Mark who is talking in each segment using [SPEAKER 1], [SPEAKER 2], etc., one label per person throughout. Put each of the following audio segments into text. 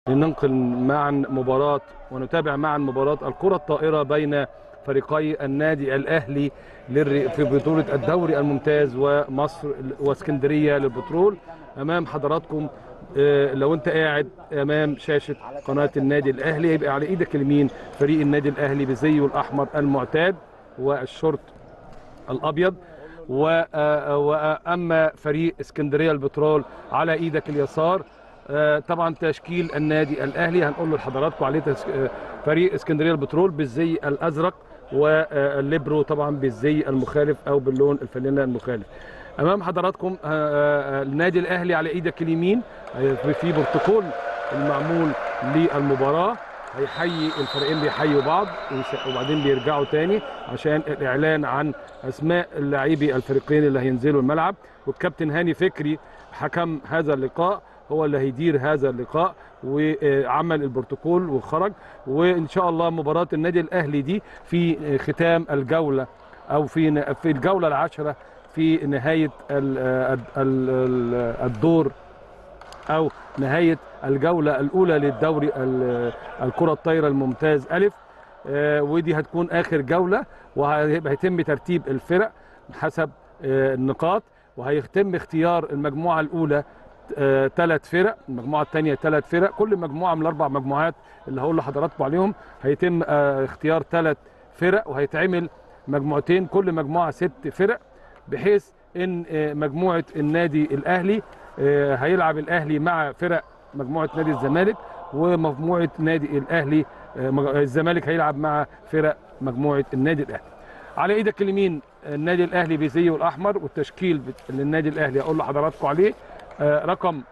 [SPEAKER 1] لننقل معا مباراة ونتابع معا مباراة الكرة الطائرة بين فريقي النادي الأهلي للر- في بطولة الدوري الممتاز ومصر واسكندرية للبترول أمام حضراتكم آه، لو أنت قاعد أمام شاشة قناة النادي الأهلي يبقى على إيدك اليمين فريق النادي الأهلي بزيه الأحمر المعتاد والشورت الابيض و- آه، واما فريق اسكندريه البترول على ايدك اليسار آه، طبعا تشكيل النادي الاهلي هنقول لحضراتكم عليه تس- آه، فريق اسكندريه البترول بالزي الازرق والليبرو طبعا بالزي المخالف او باللون الفانيلا المخالف امام حضراتكم آه، آه، النادي الاهلي على ايدك اليمين آه، في بروتوكول المعمول للمباراه هيحيي الفريقين بيحيوا بعض ويس- وبعدين بيرجعوا تاني عشان الاعلان عن اسماء اللاعبي الفريقين اللي هينزلوا الملعب والكابتن هاني فكري حكم هذا اللقاء هو اللي هيدير هذا اللقاء وعمل البروتوكول وخرج وان شاء الله مباراه النادي الاهلي دي في ختام الجوله او في في الجوله العاشره في نهايه ال- ال- ال- الدور او نهايه الجوله الاولى للدوري ال- الكره الطايره الممتاز الف آه، ودي هتكون اخر جوله وهيتم ترتيب الفرق حسب آه، النقاط وهيتم اختيار المجموعه الاولى ثلاث فرق المجموعه الثانيه ثلاث فرق كل مجموعه من الاربع مجموعات اللي هقول لحضراتكم عليهم هيتم آه، اختيار ثلاث فرق وهيتعمل مجموعتين كل مجموعه ست فرق بحيث ان آه، مجموعه النادي الاهلي آه، هيلعب الاهلي مع فرق مجموعه نادي الزمالك ومجموعه نادي الاهلي آه، مج- الزمالك هيلعب مع فرق مجموعه النادي الاهلي على ايدك اليمين النادي الاهلي بزيه الاحمر والتشكيل بت- اللي النادي الاهلي اقول لحضراتكم عليه آه، رقم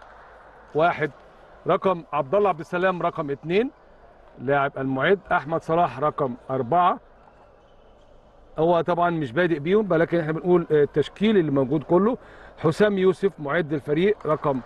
[SPEAKER 1] واحد رقم عبد الله عبد السلام رقم اثنين لاعب المعد احمد صلاح رقم اربعه هو طبعا مش بادئ بيهم ولكن احنا بنقول آه، التشكيل اللي موجود كله حسام يوسف معد الفريق رقم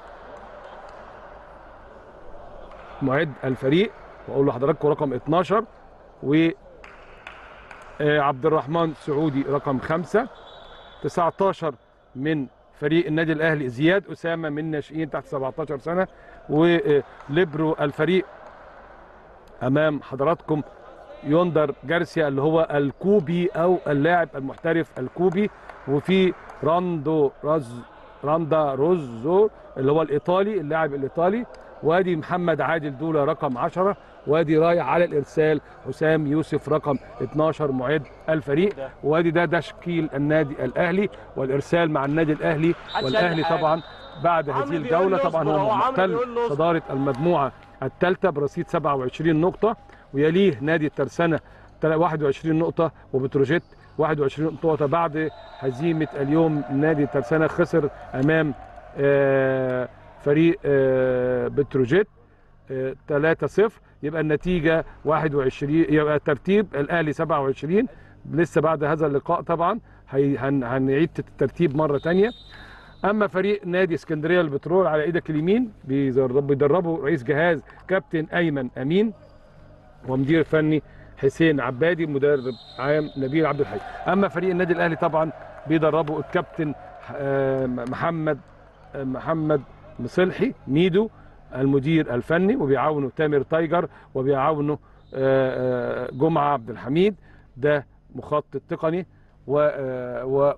[SPEAKER 1] معد الفريق واقول لحضراتكم رقم 12 و آه، عبد الرحمن سعودي رقم خمسة 19 من فريق النادي الاهلي زياد اسامه من ناشئين تحت 17 سنه وليبرو الفريق امام حضراتكم يوندر جارسيا اللي هو الكوبي او اللاعب المحترف الكوبي وفي راندو راز راندا روزو اللي هو الايطالي اللاعب الايطالي وادي محمد عادل دوله رقم 10 وادي رايح على الارسال حسام يوسف رقم 12 معد الفريق وادي ده تشكيل النادي الاهلي والارسال مع النادي الاهلي والاهلي طبعا بعد هذه
[SPEAKER 2] عمرو
[SPEAKER 1] الجوله
[SPEAKER 2] بيقول له
[SPEAKER 1] طبعا
[SPEAKER 2] اصبر، هو
[SPEAKER 1] هو
[SPEAKER 2] عمرو
[SPEAKER 1] محتل
[SPEAKER 2] بيقول له اصبر.
[SPEAKER 1] صداره المجموعه الثالثه برصيد 27 نقطه ويليه نادي الترسانه 21 نقطه وبتروجيت 21 نقطه بعد هزيمه اليوم نادي الترسانه خسر امام آه، فريق آه، بتروجيت آه، 3-0 يبقى النتيجه 21 يبقى الترتيب الاهلي 27 لسه بعد هذا اللقاء طبعا هي- هن- هنعيد الترتيب مره ثانيه اما فريق نادي اسكندريه البترول على ايدك اليمين بيدرب- بيدربه رئيس جهاز كابتن ايمن امين ومدير فني حسين عبادي مدرب عام نبيل عبد الحي اما فريق النادي الاهلي طبعا بيدربه الكابتن آه، محمد آه، محمد مصلحي ميدو المدير الفني وبيعاونه تامر تايجر وبيعاونه آه، آه، جمعه عبد الحميد ده مخطط تقني و, آه، و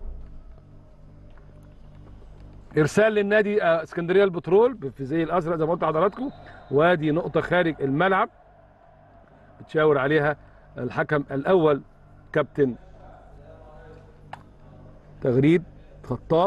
[SPEAKER 1] ارسال للنادي آه، اسكندريه البترول في زي الازرق زي ما قلت لحضراتكم وادي نقطه خارج الملعب بتشاور عليها الحكم الاول كابتن تغريد خطاب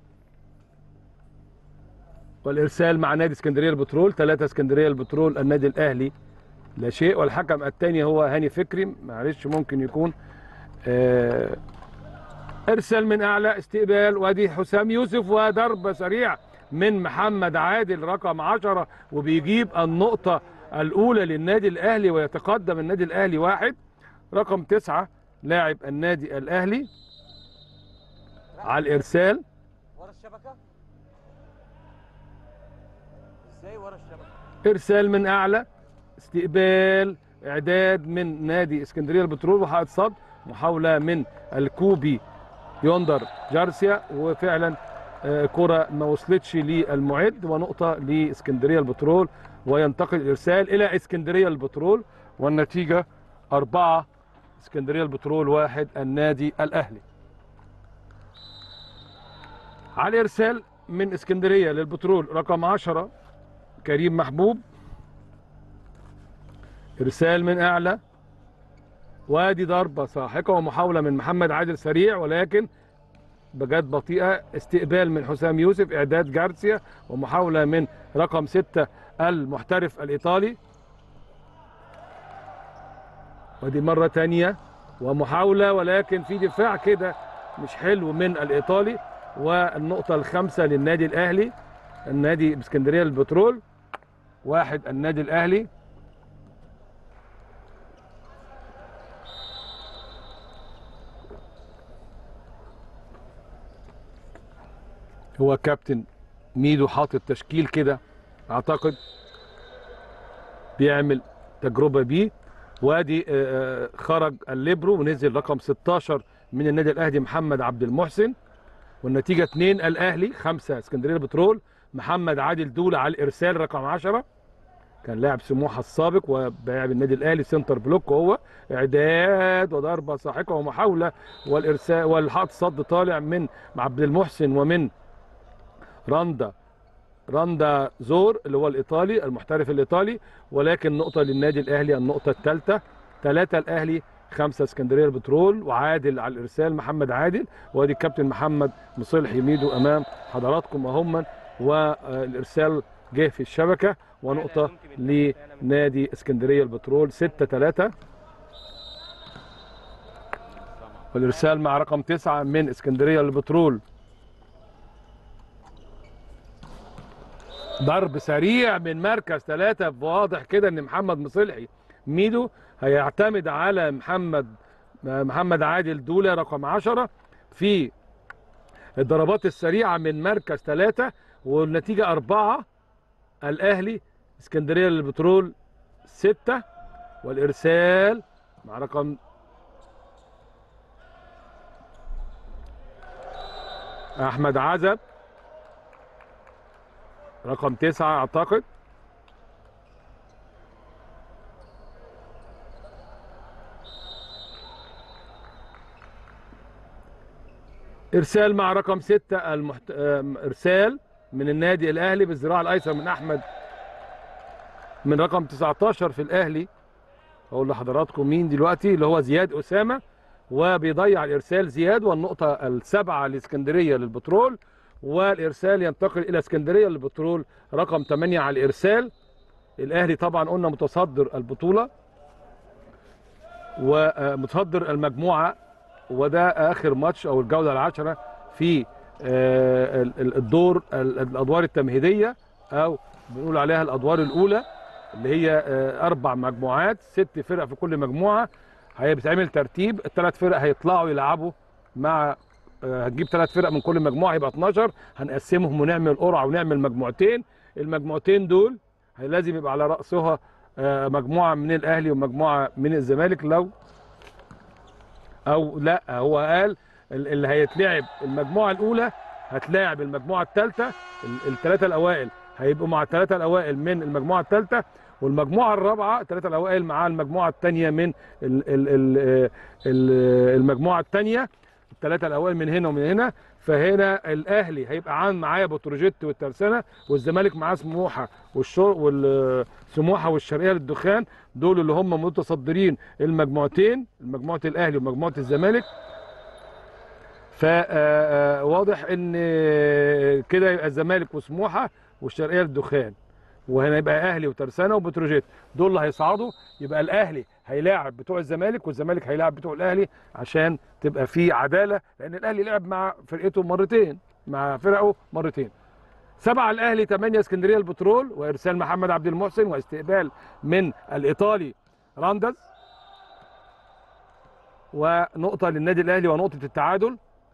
[SPEAKER 1] والارسال مع نادي اسكندريه البترول ثلاثه اسكندريه البترول النادي الاهلي لا شيء والحكم الثاني هو هاني فكري معلش ممكن يكون آه ارسال من اعلى استقبال وادي حسام يوسف وضربه سريع من محمد عادل رقم 10 وبيجيب النقطه الاولى للنادي الاهلي ويتقدم النادي الاهلي واحد رقم تسعة لاعب النادي الاهلي على الارسال
[SPEAKER 2] ورا الشبكه ازاي ورا الشبكه
[SPEAKER 1] ارسال من اعلى استقبال اعداد من نادي اسكندريه البترول وحائط صد محاوله من الكوبي يوندر جارسيا وفعلا آه، كرة ما وصلتش للمعد ونقطة لاسكندرية البترول وينتقل الإرسال إلى اسكندرية البترول والنتيجة أربعة اسكندرية البترول واحد النادي الأهلي على الإرسال من اسكندرية للبترول رقم عشرة كريم محبوب إرسال من أعلى وادي ضربة ساحقة ومحاولة من محمد عادل سريع ولكن بجد بطيئة استقبال من حسام يوسف إعداد جارسيا ومحاولة من رقم ستة المحترف الإيطالي ودي مرة تانية ومحاولة ولكن في دفاع كده مش حلو من الإيطالي والنقطة الخامسة للنادي الأهلي النادي باسكندرية البترول واحد النادي الأهلي هو كابتن ميدو حاطط تشكيل كده اعتقد بيعمل تجربه بيه وادي آه، آه، خرج الليبرو ونزل رقم 16 من النادي الاهلي محمد عبد المحسن والنتيجه 2 الاهلي 5 اسكندريه البترول محمد عادل دوله على الارسال رقم 10 كان لاعب سموحه السابق ولاعب النادي الاهلي سنتر بلوك وهو اعداد وضربه ساحقه ومحاوله والارسال والحط صد طالع من عبد المحسن ومن راندا راندا زور اللي هو الايطالي المحترف الايطالي ولكن نقطه للنادي الاهلي النقطه الثالثه ثلاثه الاهلي خمسه اسكندريه البترول وعادل على الارسال محمد عادل وادي الكابتن محمد مصلح يميدو امام حضراتكم اهم والارسال جه في الشبكه ونقطه لنادي اسكندريه البترول 6 3 والارسال مع رقم تسعة من اسكندريه البترول ضرب سريع من مركز ثلاثة واضح كده ان محمد مصلحي ميدو هيعتمد على محمد محمد عادل دولة رقم عشرة في الضربات السريعة من مركز ثلاثة والنتيجة أربعة الأهلي اسكندرية للبترول ستة والإرسال مع رقم أحمد عزب رقم تسعة أعتقد إرسال مع رقم ستة المحت... آم، إرسال من النادي الأهلي بالذراع الأيسر من أحمد من رقم 19 في الأهلي أقول لحضراتكم مين دلوقتي اللي هو زياد أسامة وبيضيع الإرسال زياد والنقطة السبعة لإسكندرية للبترول والارسال ينتقل الى اسكندريه للبترول رقم 8 على الارسال الاهلي طبعا قلنا متصدر البطوله ومتصدر المجموعه وده اخر ماتش او الجوله العاشره في آه، ال- ال- الدور ال- الادوار التمهيديه او بنقول عليها الادوار الاولى اللي هي آه، اربع مجموعات ست فرق في كل مجموعه هي بتعمل ترتيب الثلاث فرق هيطلعوا يلعبوا مع آه، هتجيب ثلاث فرق من كل مجموعه يبقى 12 هنقسمهم ونعمل قرعه ونعمل مجموعتين المجموعتين دول هي لازم يبقى على راسها آه، مجموعه من الاهلي ومجموعه من الزمالك لو او لا هو قال ال- اللي هيتلعب المجموعه الاولى هتلاعب المجموعه الثالثه الثلاثه الاوائل هيبقوا مع الثلاثه الاوائل من المجموعه الثالثه والمجموعه الرابعه الثلاثه الاوائل مع المجموعه الثانيه من ال ال ال ال المجموعه الثانيه الثلاثه الاوائل من هنا ومن هنا فهنا الاهلي هيبقى عن معايا بتروجيت والترسانه والزمالك معاه سموحه والشر والسموحه والشرقيه للدخان دول اللي هم متصدرين المجموعتين مجموعه الاهلي ومجموعه الزمالك فواضح ان كده يبقى الزمالك وسموحه والشرقيه للدخان وهنا يبقى اهلي وترسانه وبتروجيت دول اللي هيصعدوا يبقى الاهلي هيلاعب بتوع الزمالك والزمالك هيلاعب بتوع الاهلي عشان تبقى في عداله لان الاهلي لعب مع فرقته مرتين مع فرقه مرتين سبعة الاهلي ثمانية اسكندريه البترول وارسال محمد عبد المحسن واستقبال من الايطالي راندز ونقطه للنادي الاهلي ونقطه التعادل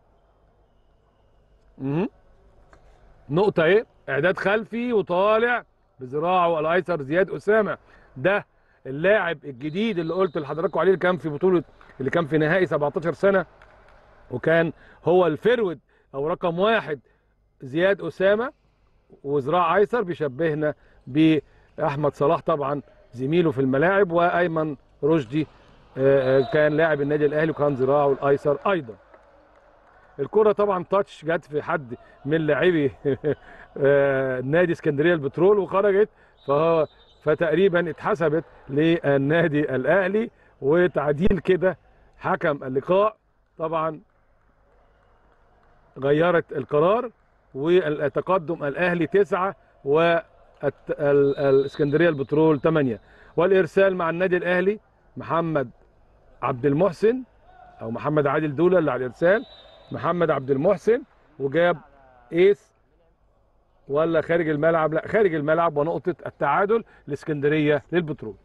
[SPEAKER 1] مهم. نقطه ايه اعداد خلفي وطالع بذراعه الايسر زياد اسامه ده اللاعب الجديد اللي قلت لحضراتكم عليه اللي كان في بطوله اللي كان في نهائي 17 سنه وكان هو الفرود او رقم واحد زياد اسامه وذراع ايسر بيشبهنا باحمد صلاح طبعا زميله في الملاعب وايمن رشدي آه، آه، كان لاعب النادي الاهلي وكان ذراعه الايسر ايضا الكره طبعا تاتش جت في حد من لاعبي آه، نادي اسكندريه البترول وخرجت فهو فتقريبا اتحسبت للنادي الاهلي وتعديل كده حكم اللقاء طبعا غيرت القرار والتقدم الاهلي تسعة والاسكندريه البترول 8 والارسال مع النادي الاهلي محمد عبد المحسن او محمد عادل دوله اللي على الارسال محمد عبد المحسن وجاب ايس ولا خارج الملعب لا خارج الملعب ونقطه التعادل الاسكندريه للبترول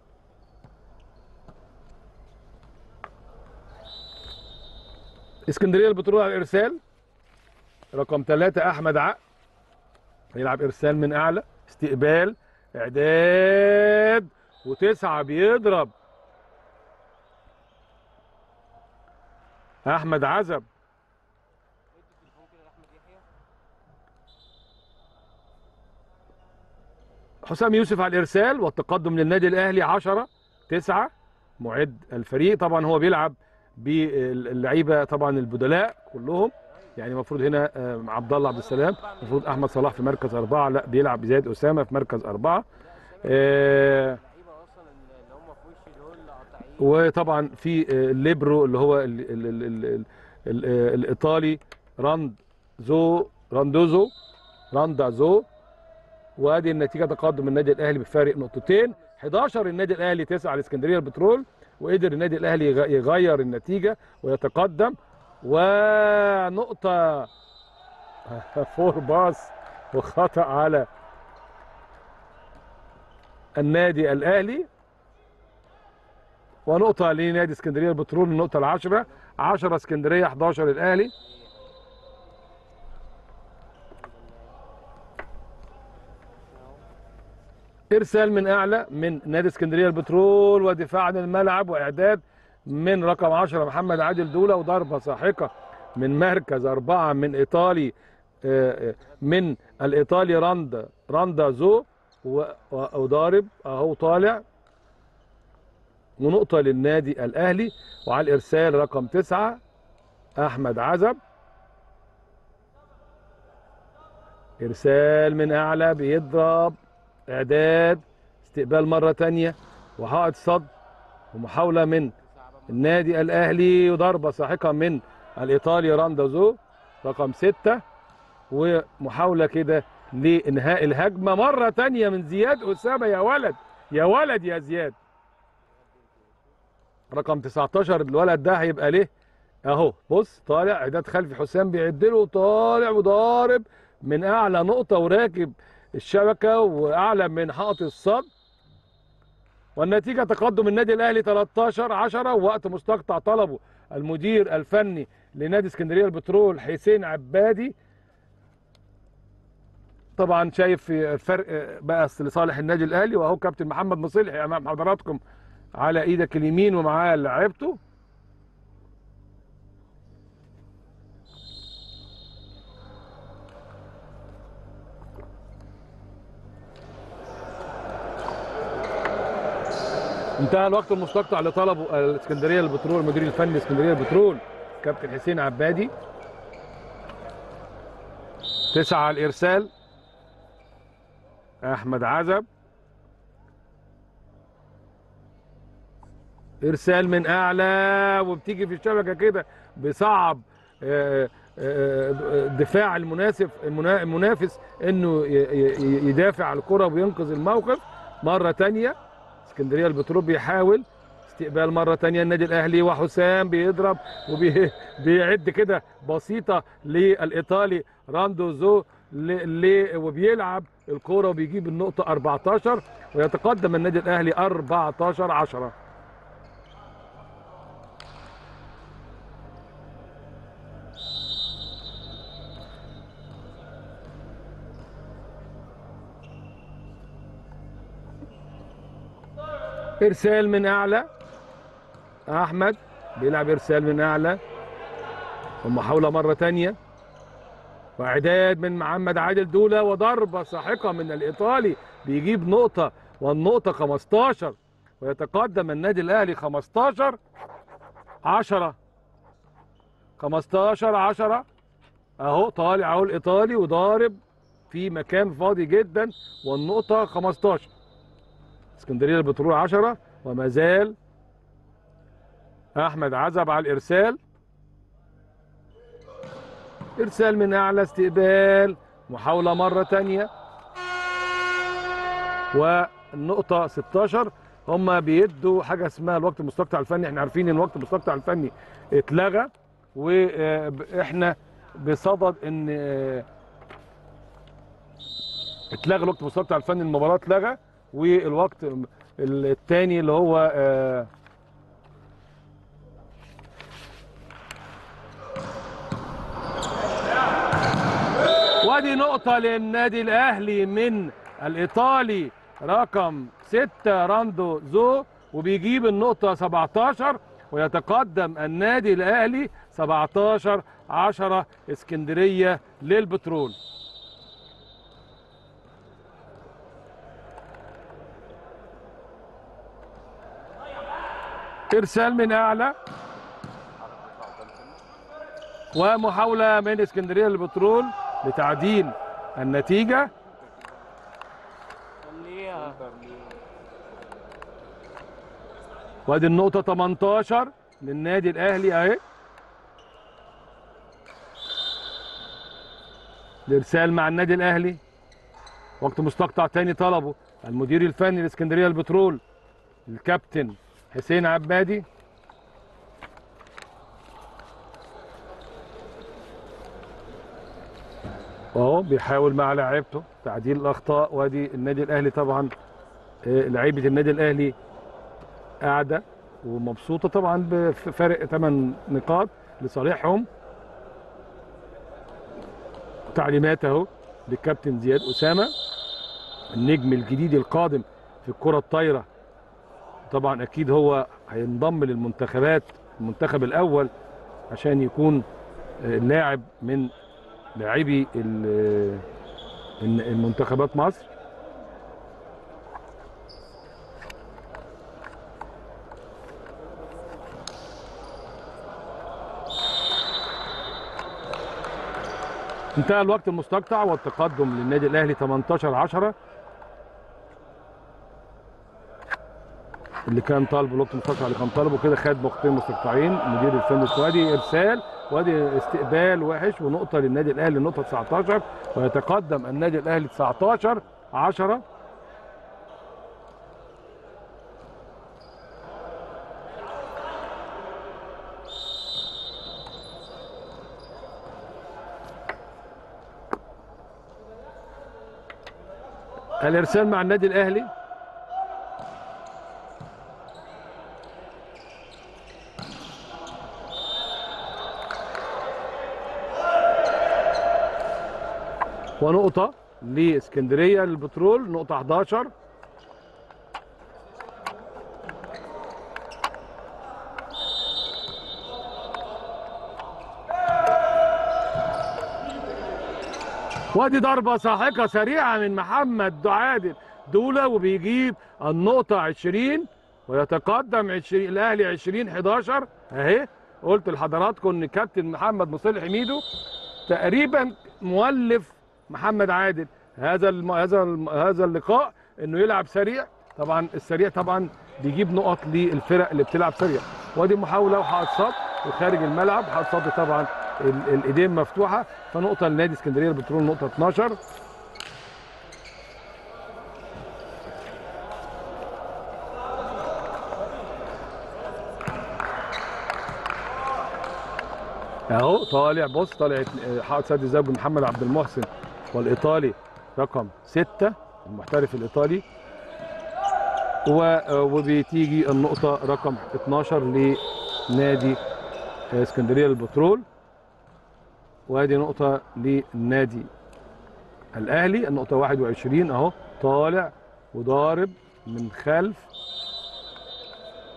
[SPEAKER 1] اسكندريه البترول على الارسال رقم ثلاثة احمد عقل يلعب ارسال من اعلى استقبال اعداد وتسعة بيضرب احمد عزب حسام يوسف على الارسال والتقدم للنادي الاهلي 10 9 معد الفريق طبعا هو بيلعب باللعيبه طبعا البدلاء كلهم يعني المفروض هنا آه، عبد الله عبد السلام المفروض احمد صلاح في مركز اربعه لا بيلعب بزياد اسامه في مركز اربعه آه،
[SPEAKER 2] اللعيبه اصلا اللي هم في وشي دول قاطعين
[SPEAKER 1] وطبعا في آه، الليبرو اللي هو ال ال ال ال ال ال آه، الايطالي راندزو راندوزو راندازو وادي النتيجه تقدم النادي الاهلي بفارق نقطتين 11 النادي الاهلي 9 الاسكندريه البترول وقدر النادي الاهلي يغ- يغير النتيجه ويتقدم ونقطه فور باص وخطا على النادي الاهلي ونقطة لنادي اسكندرية البترول النقطة العشرة 10 اسكندرية 11 الأهلي إرسال من أعلى من نادي اسكندرية البترول ودفاع عن الملعب وإعداد من رقم 10 محمد عادل دولة وضربة ساحقة من مركز أربعة من إيطالي آه، آه، من الإيطالي راندا راندا زو و- و- وضارب أهو طالع ونقطة للنادي الأهلي وعلى الإرسال رقم تسعة أحمد عزب إرسال من أعلى بيضرب إعداد استقبال مرة تانية وحائط صد ومحاولة من النادي الأهلي وضربة ساحقة من الإيطالي راندازو رقم ستة ومحاولة كده لإنهاء الهجمة مرة تانية من زياد أسامة يا ولد يا ولد يا زياد رقم 19 الولد ده هيبقى ليه اهو بص طالع اعداد خلفي حسام بيعد له طالع وضارب من اعلى نقطه وراكب الشبكه واعلى من حائط الصد والنتيجه تقدم النادي الاهلي 13 10 ووقت مستقطع طلبه المدير الفني لنادي اسكندريه البترول حسين عبادي طبعا شايف في فرق بقى لصالح النادي الاهلي واهو كابتن محمد مصلحي امام حضراتكم على ايدك اليمين ومعاه لعيبته انتهى الوقت المستقطع اللي طلبه الاسكندريه البترول المدير الفني الاسكندريه البترول كابتن حسين عبادي تسعة على الارسال احمد عزب ارسال من اعلى وبتيجي في الشبكه كده بيصعب آه، آه، دفاع المناسب المنا- المنافس انه ي- ي- يدافع على الكره وينقذ الموقف مره تانية اسكندريه البترول بيحاول استقبال مره تانية النادي الاهلي وحسام بيضرب وبيعد كده بسيطه للايطالي راندوزو ل- ل- وبيلعب الكوره وبيجيب النقطه 14 ويتقدم النادي الاهلي 14 10 ارسال من اعلى احمد بيلعب ارسال من اعلى ومحاوله مره تانية واعداد من محمد عادل دوله وضربه ساحقه من الايطالي بيجيب نقطه والنقطه 15 ويتقدم النادي الاهلي 15 10 15 10 اهو طالع اهو الايطالي وضارب في مكان فاضي جدا والنقطه 15 اسكندريه البترول 10 وما زال احمد عزب على الارسال ارسال من اعلى استقبال محاوله مره تانية والنقطه 16 هم بيدوا حاجه اسمها الوقت المستقطع الفني احنا عارفين ان الوقت المستقطع الفني اتلغى واحنا بصدد ان آه، اتلغى الوقت المستقطع الفني المباراه اتلغى والوقت الثاني اللي هو آه، وادي نقطة للنادي الأهلي من الإيطالي رقم 6 راندو زو وبيجيب النقطة 17 ويتقدم النادي الأهلي 17 10 اسكندرية للبترول إرسال من أعلى ومحاولة من اسكندرية للبترول لتعديل النتيجة
[SPEAKER 2] خليها
[SPEAKER 1] وادي النقطة 18 للنادي الأهلي أهي الإرسال مع النادي الأهلي وقت مستقطع تاني طلبه المدير الفني لاسكندرية البترول الكابتن حسين عبادي اهو بيحاول مع لاعيبته تعديل الاخطاء وادي النادي الاهلي طبعا آه، لعيبه النادي الاهلي قاعده ومبسوطه طبعا بفرق 8 نقاط لصالحهم تعليمات اهو للكابتن زياد اسامه النجم الجديد القادم في الكره الطايره طبعا اكيد هو هينضم للمنتخبات المنتخب الاول عشان يكون آه، لاعب من لاعبي ال- الن- المنتخبات مصر انتهى الوقت المستقطع والتقدم للنادي الاهلي 18 10 اللي كان طالبه الوقت المستقطع اللي كان طالبه كده خد نقطتين مستقطعين المدير الفني وادي ارسال وادي استقبال وحش ونقطه للنادي الاهلي نقطه 19 ويتقدم النادي الاهلي 19 10 الارسال مع النادي الاهلي ونقطة لاسكندرية للبترول نقطة 11 وادي ضربة ساحقة سريعة من محمد دعادل دولة وبيجيب النقطة 20 ويتقدم 20 الأهلي 20 11 أهي قلت لحضراتكم إن كابتن محمد مصلح حميدو تقريبا مؤلف محمد عادل هذا الم... هذا الم... هذا اللقاء انه يلعب سريع طبعا السريع طبعا بيجيب نقط للفرق اللي بتلعب سريع وادي محاوله وحائط صد وخارج الملعب حائط صد طبعا ال- الايدين مفتوحه فنقطه لنادي اسكندريه البترول نقطه 12 اهو طالع بص طالع حائط سد الزوج محمد عبد المحسن والايطالي رقم 6 المحترف الايطالي و- وبتيجي النقطه رقم 12 لنادي اسكندريه للبترول وادي نقطه للنادي الاهلي النقطه 21 اهو طالع وضارب من خلف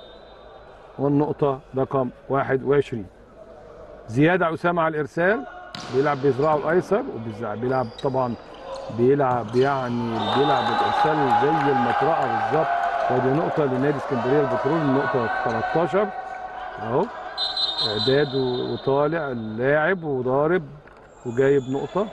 [SPEAKER 1] والنقطه رقم 21 زياد اسامه على الارسال بيلعب بذراعه الايسر وبيلعب طبعا بيلعب يعني بيلعب الارسال زي المطرقه بالظبط ودي نقطه لنادي اسكندريه البترول النقطه 13 اهو اعداد وطالع اللاعب وضارب وجايب نقطه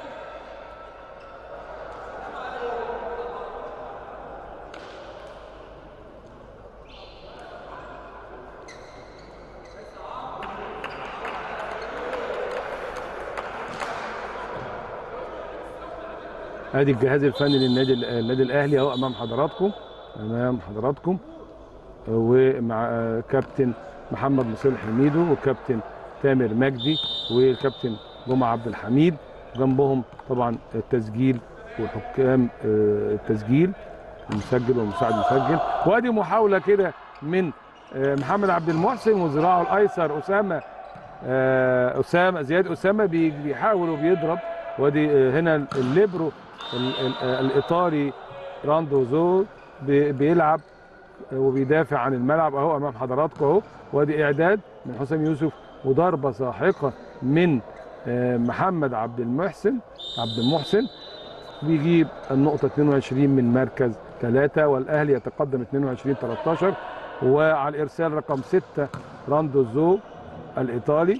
[SPEAKER 1] ادي الجهاز الفني للنادي النادي الاهلي اهو امام حضراتكم امام حضراتكم ومع كابتن محمد مصلح حميدو وكابتن تامر مجدي والكابتن جمعه عبد الحميد جنبهم طبعا التسجيل وحكام التسجيل المسجل والمساعد المسجل وادي محاوله كده من محمد عبد المحسن وذراعه الايسر اسامه اسامه زياد اسامه بيحاول وبيضرب وادي هنا الليبرو الايطالي راندوزو بيلعب وبيدافع عن الملعب اهو امام حضراتكم اهو وادي اعداد من حسام يوسف وضربه ساحقه من محمد عبد المحسن عبد المحسن بيجيب النقطه 22 من مركز ثلاثة والاهلي يتقدم 22 13 وعلى الارسال رقم 6 راندوزو الايطالي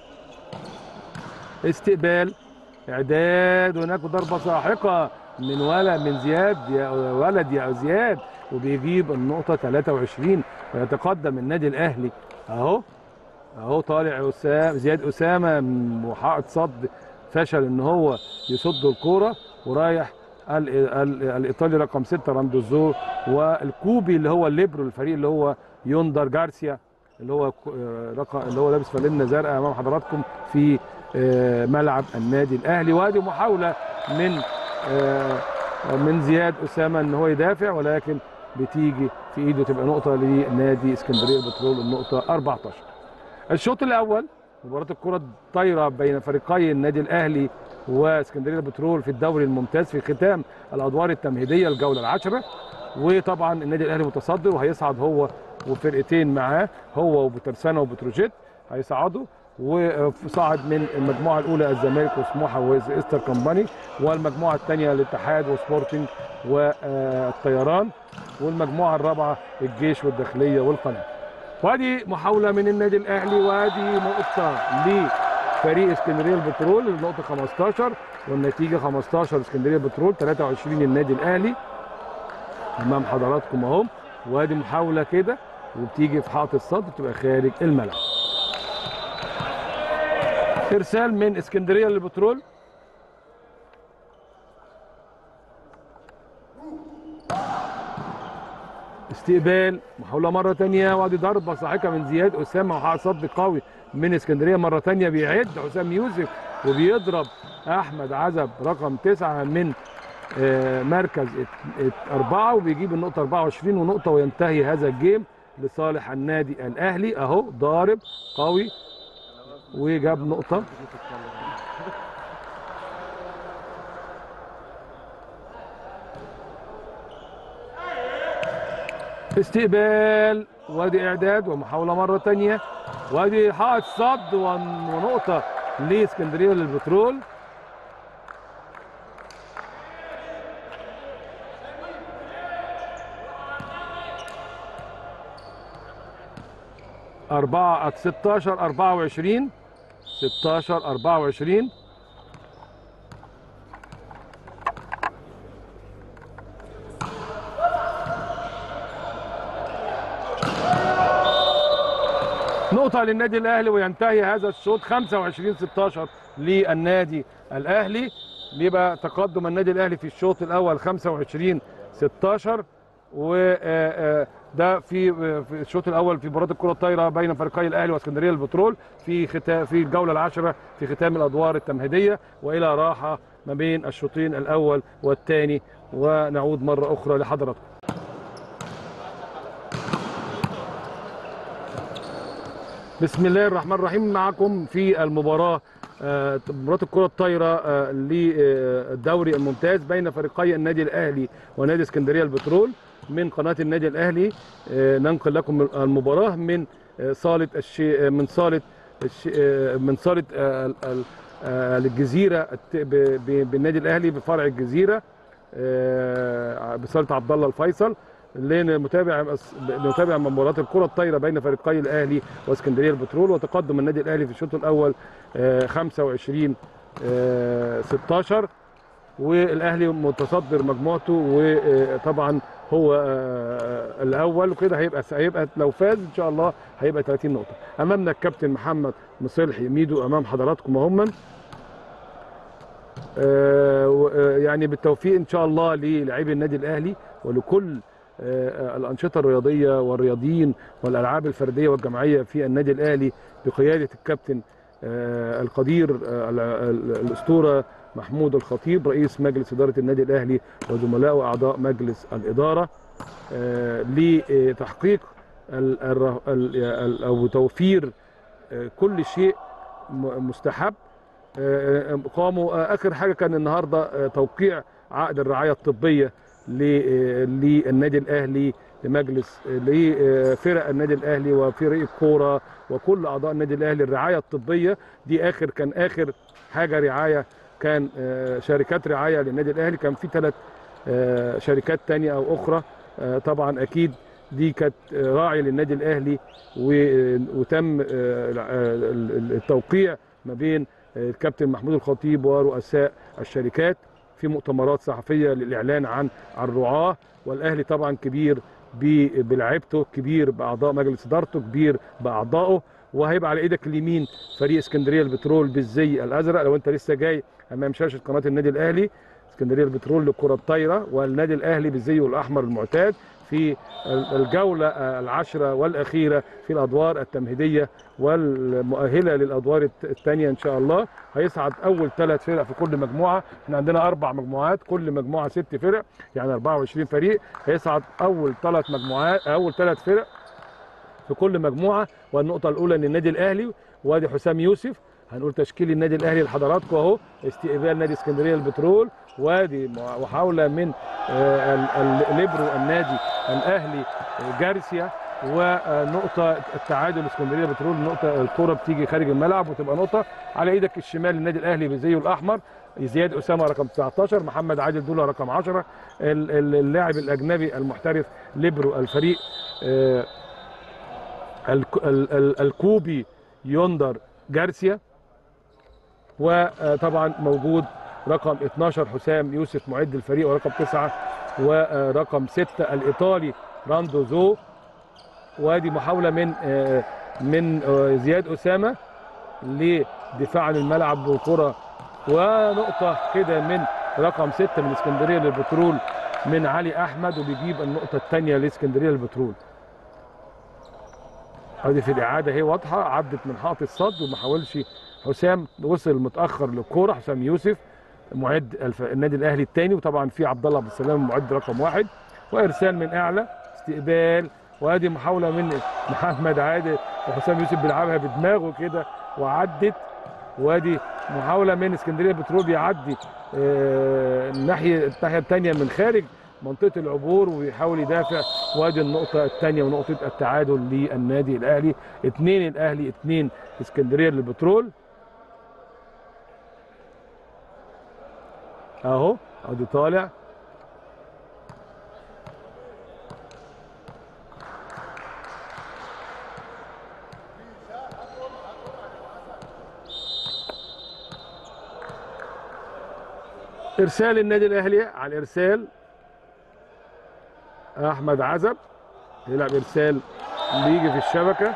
[SPEAKER 1] استقبال اعداد هناك ضربه ساحقه من ولد من زياد يا ولد يا زياد وبيجيب النقطه 23 ويتقدم النادي الاهلي اهو اهو طالع اسامه زياد اسامه وحائط صد فشل ان هو يصد الكوره ورايح ال ال الايطالي رقم 6 راندوزو والكوبي اللي هو الليبرو الفريق اللي هو يوندر جارسيا اللي هو رقم اللي هو لابس فانلة زرقاء امام حضراتكم في ملعب النادي الاهلي وادي محاوله من من زياد اسامه ان هو يدافع ولكن بتيجي في ايده تبقى نقطه لنادي اسكندريه البترول النقطه 14 الشوط الاول مباراه الكره الطايره بين فريقي النادي الاهلي واسكندريه البترول في الدوري الممتاز في ختام الادوار التمهيديه الجوله العاشره وطبعا النادي الاهلي متصدر وهيصعد هو وفرقتين معاه هو وبترسانه وبتروجيت هيصعدوا وصعد من المجموعه الاولى الزمالك وسموحه وايستر كومباني والمجموعه الثانيه الاتحاد وسبورتنج والطيران والمجموعه الرابعه الجيش والداخليه والقناه. وادي محاوله من النادي الاهلي وادي نقطه لفريق اسكندريه البترول النقطه 15 والنتيجه 15 اسكندريه البترول 23 النادي الاهلي امام حضراتكم اهو وادي محاوله كده وبتيجي في حائط الصد بتبقى خارج الملعب. ارسال من اسكندريه للبترول استقبال محاوله مره ثانيه وادي ضربه ساحقه من زياد اسامه وحق صد قوي من اسكندريه مره ثانيه بيعد حسام يوسف وبيضرب احمد عزب رقم تسعه من مركز اربعه وبيجيب النقطه 24 ونقطه وينتهي هذا الجيم لصالح النادي الاهلي اهو ضارب قوي وجاب نقطة استقبال وادي اعداد ومحاولة مرة تانية وادي حائط صد ونقطة لاسكندرية للبترول أربعة 16 24 16 24 نقطة للنادي الأهلي وينتهي هذا الشوط 25 16 للنادي الأهلي بيبقى تقدم النادي الأهلي في الشوط الأول 25 16 وده في في الشوط الاول في مباراه الكره الطايره بين فريقي الاهلي واسكندريه البترول في ختام في الجوله العاشره في ختام الادوار التمهيديه والى راحه ما بين الشوطين الاول والثاني ونعود مره اخرى لحضراتكم. بسم الله الرحمن الرحيم معكم في المباراه مباراه الكره الطايره للدوري الممتاز بين فريقي النادي الاهلي ونادي اسكندريه البترول من قناه النادي الاهلي ننقل لكم المباراه من صاله الشي من صاله الشي من صاله آه، للجزيره الت- ب- ب- بالنادي الاهلي بفرع الجزيره آه، بصاله عبد الله الفيصل لنتابع نتابع مباراه الكره الطايره بين فريقي الاهلي واسكندريه البترول وتقدم النادي الاهلي في الشوط الاول آه، 25 آه، 16 والاهلي متصدر مجموعته وطبعا هو آه، الاول وكده هيبقى هيبقى لو فاز ان شاء الله هيبقى 30 نقطه امامنا الكابتن محمد مصلحي ميدو امام حضراتكم اهما آه، و- آه، يعني بالتوفيق ان شاء الله للاعبي النادي الاهلي ولكل آه، الانشطه الرياضيه والرياضيين والالعاب الفرديه والجماعيه في النادي الاهلي بقياده الكابتن آه، القدير آه، ال- ال- الاسطوره محمود الخطيب رئيس مجلس اداره النادي الاهلي وزملائه اعضاء مجلس الاداره آه، لتحقيق ال- الر- ال- ال- او توفير آه، كل شيء م- مستحب آه، قاموا آه، اخر حاجه كان النهارده آه، توقيع عقد الرعايه الطبيه ل- آه، للنادي الاهلي لمجلس آه، لفرق النادي الاهلي وفريق الكوره وكل اعضاء النادي الاهلي الرعايه الطبيه دي اخر كان اخر حاجه رعايه كان آه، شركات رعايه للنادي الاهلي كان في ثلاث شركات تانية او اخرى آه، طبعا اكيد دي كانت آه، راعي للنادي الاهلي و- وتم آه، ال- التوقيع ما بين الكابتن محمود الخطيب ورؤساء الشركات في مؤتمرات صحفيه للاعلان عن الرعاه والاهلي طبعا كبير ب- بلعيبته كبير باعضاء مجلس ادارته كبير باعضائه وهيبقى على ايدك اليمين فريق اسكندريه البترول بالزي الازرق لو انت لسه جاي امام شاشه قناه النادي الاهلي اسكندريه البترول للكره الطايره والنادي الاهلي بالزي الاحمر المعتاد في الجوله العشره والاخيره في الادوار التمهيديه والمؤهله للادوار الثانيه ان شاء الله هيصعد اول ثلاث فرق في كل مجموعه احنا عندنا اربع مجموعات كل مجموعه ست فرق يعني 24 فريق هيصعد اول ثلاث مجموعات اول ثلاث فرق في كل مجموعه والنقطه الاولى للنادي الاهلي وادي حسام يوسف هنقول تشكيل النادي الاهلي لحضراتكم اهو استقبال نادي اسكندريه البترول وادي محاوله من آه، ال- ال- الليبرو النادي الاهلي آه، جارسيا ونقطة التعادل اسكندريه بترول نقطة الكرة بتيجي خارج الملعب وتبقى نقطة على ايدك الشمال النادي الاهلي بزيه الاحمر زياد اسامه رقم 19 محمد عادل دوله رقم 10 ال- ال- اللاعب الاجنبي المحترف ليبرو الفريق آه، الك- ال- ال- الكوبي يوندر جارسيا وطبعا موجود رقم 12 حسام يوسف معد الفريق ورقم 9 ورقم 6 الايطالي راندو زو وادي محاوله من آه، من آه، زياد اسامه لدفاع عن الملعب بالكره ونقطه كده من رقم 6 من اسكندريه للبترول من علي احمد وبيجيب النقطه الثانيه لاسكندريه للبترول ادي في الاعاده هي واضحه عدت من حائط الصد وما حاولش حسام وصل متاخر للكوره حسام يوسف معد الف... النادي الاهلي الثاني وطبعا في عبد الله عبد السلام المعد رقم واحد وارسال من اعلى استقبال وادي محاوله من محمد عادل وحسام يوسف بيلعبها بدماغه كده وعدت وادي محاوله من اسكندريه بترول بيعدي آه، الناحيه الناحيه الثانيه من خارج منطقه العبور ويحاول يدافع وادي النقطه الثانيه ونقطه التعادل للنادي الاهلي اثنين الاهلي اثنين اسكندريه للبترول اهو ادي طالع ارسال النادي الاهلي على الارسال احمد عزب يلعب ارسال بيجي في الشبكه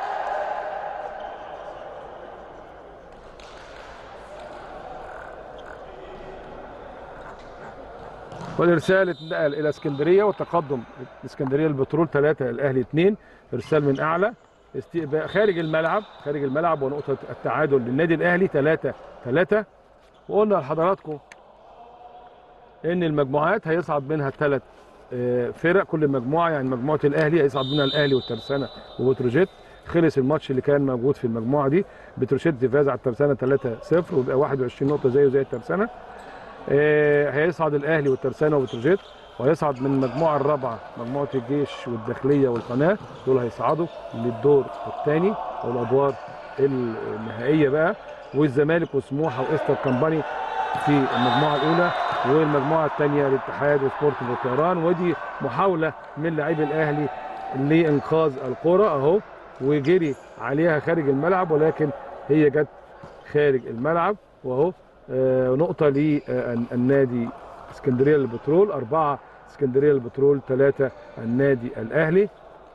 [SPEAKER 1] والارسال اتنقل الى اسكندريه وتقدم اسكندريه البترول ثلاثه الاهلي اثنين ارسال من اعلى استقبال خارج الملعب خارج الملعب ونقطه التعادل للنادي الاهلي ثلاثه ثلاثه وقلنا لحضراتكم ان المجموعات هيصعد منها ثلاث فرق كل مجموعه يعني مجموعه الاهلي هيصعد منها الاهلي والترسانه وبتروجيت خلص الماتش اللي كان موجود في المجموعه دي بتروجيت فاز على الترسانه 3-0 ويبقى 21 نقطه زيه زي الترسانه آه، هيصعد الاهلي والترسانه وبتروجيت وهيصعد من المجموعه الرابعه مجموعه الجيش والداخليه والقناه دول هيصعدوا للدور الثاني او الادوار النهائيه بقى والزمالك وسموحه وايستر كامباني في المجموعه الاولى والمجموعه الثانيه الاتحاد وسبورتنج والطيران ودي محاوله من لاعبي الاهلي لانقاذ الكره اهو وجري عليها خارج الملعب ولكن هي جت خارج الملعب واهو آه، نقطه للنادي اسكندريه للبترول اربعه اسكندريه للبترول ثلاثه النادي الاهلي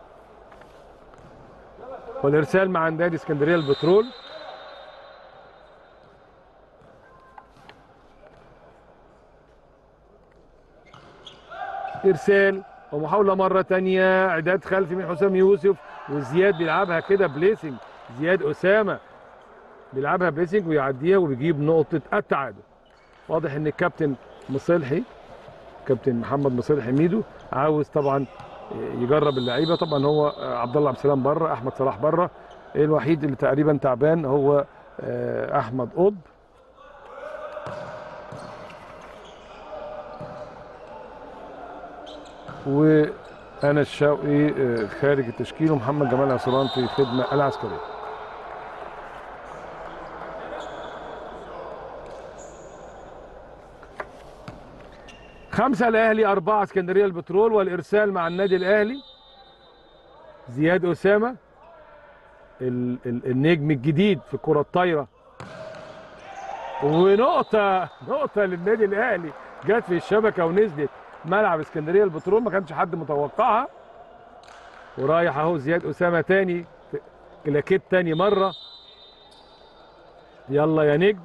[SPEAKER 1] والارسال مع النادي اسكندريه للبترول ارسال ومحاوله مره تانية اعداد خلفي من حسام يوسف وزياد بيلعبها كده بليسنج زياد اسامه بيلعبها بليسنج ويعديها وبيجيب نقطه التعادل واضح ان الكابتن مصلحي كابتن محمد مصلحي ميدو عاوز طبعا يجرب اللعيبه طبعا هو عبد الله عبد السلام بره احمد صلاح بره الوحيد اللي تقريبا تعبان هو آه، احمد قطب وانا الشوقي آه، خارج التشكيل ومحمد جمال عصران في الخدمه العسكريه خمسة الأهلي أربعة اسكندرية البترول والإرسال مع النادي الأهلي زياد أسامة ال ال النجم الجديد في الكرة الطايرة ونقطة نقطة للنادي الأهلي جت في الشبكة ونزلت ملعب اسكندرية البترول ما كانش حد متوقعها ورايح أهو زياد أسامة تاني في- كلاكيت تاني مرة يلا يا نجم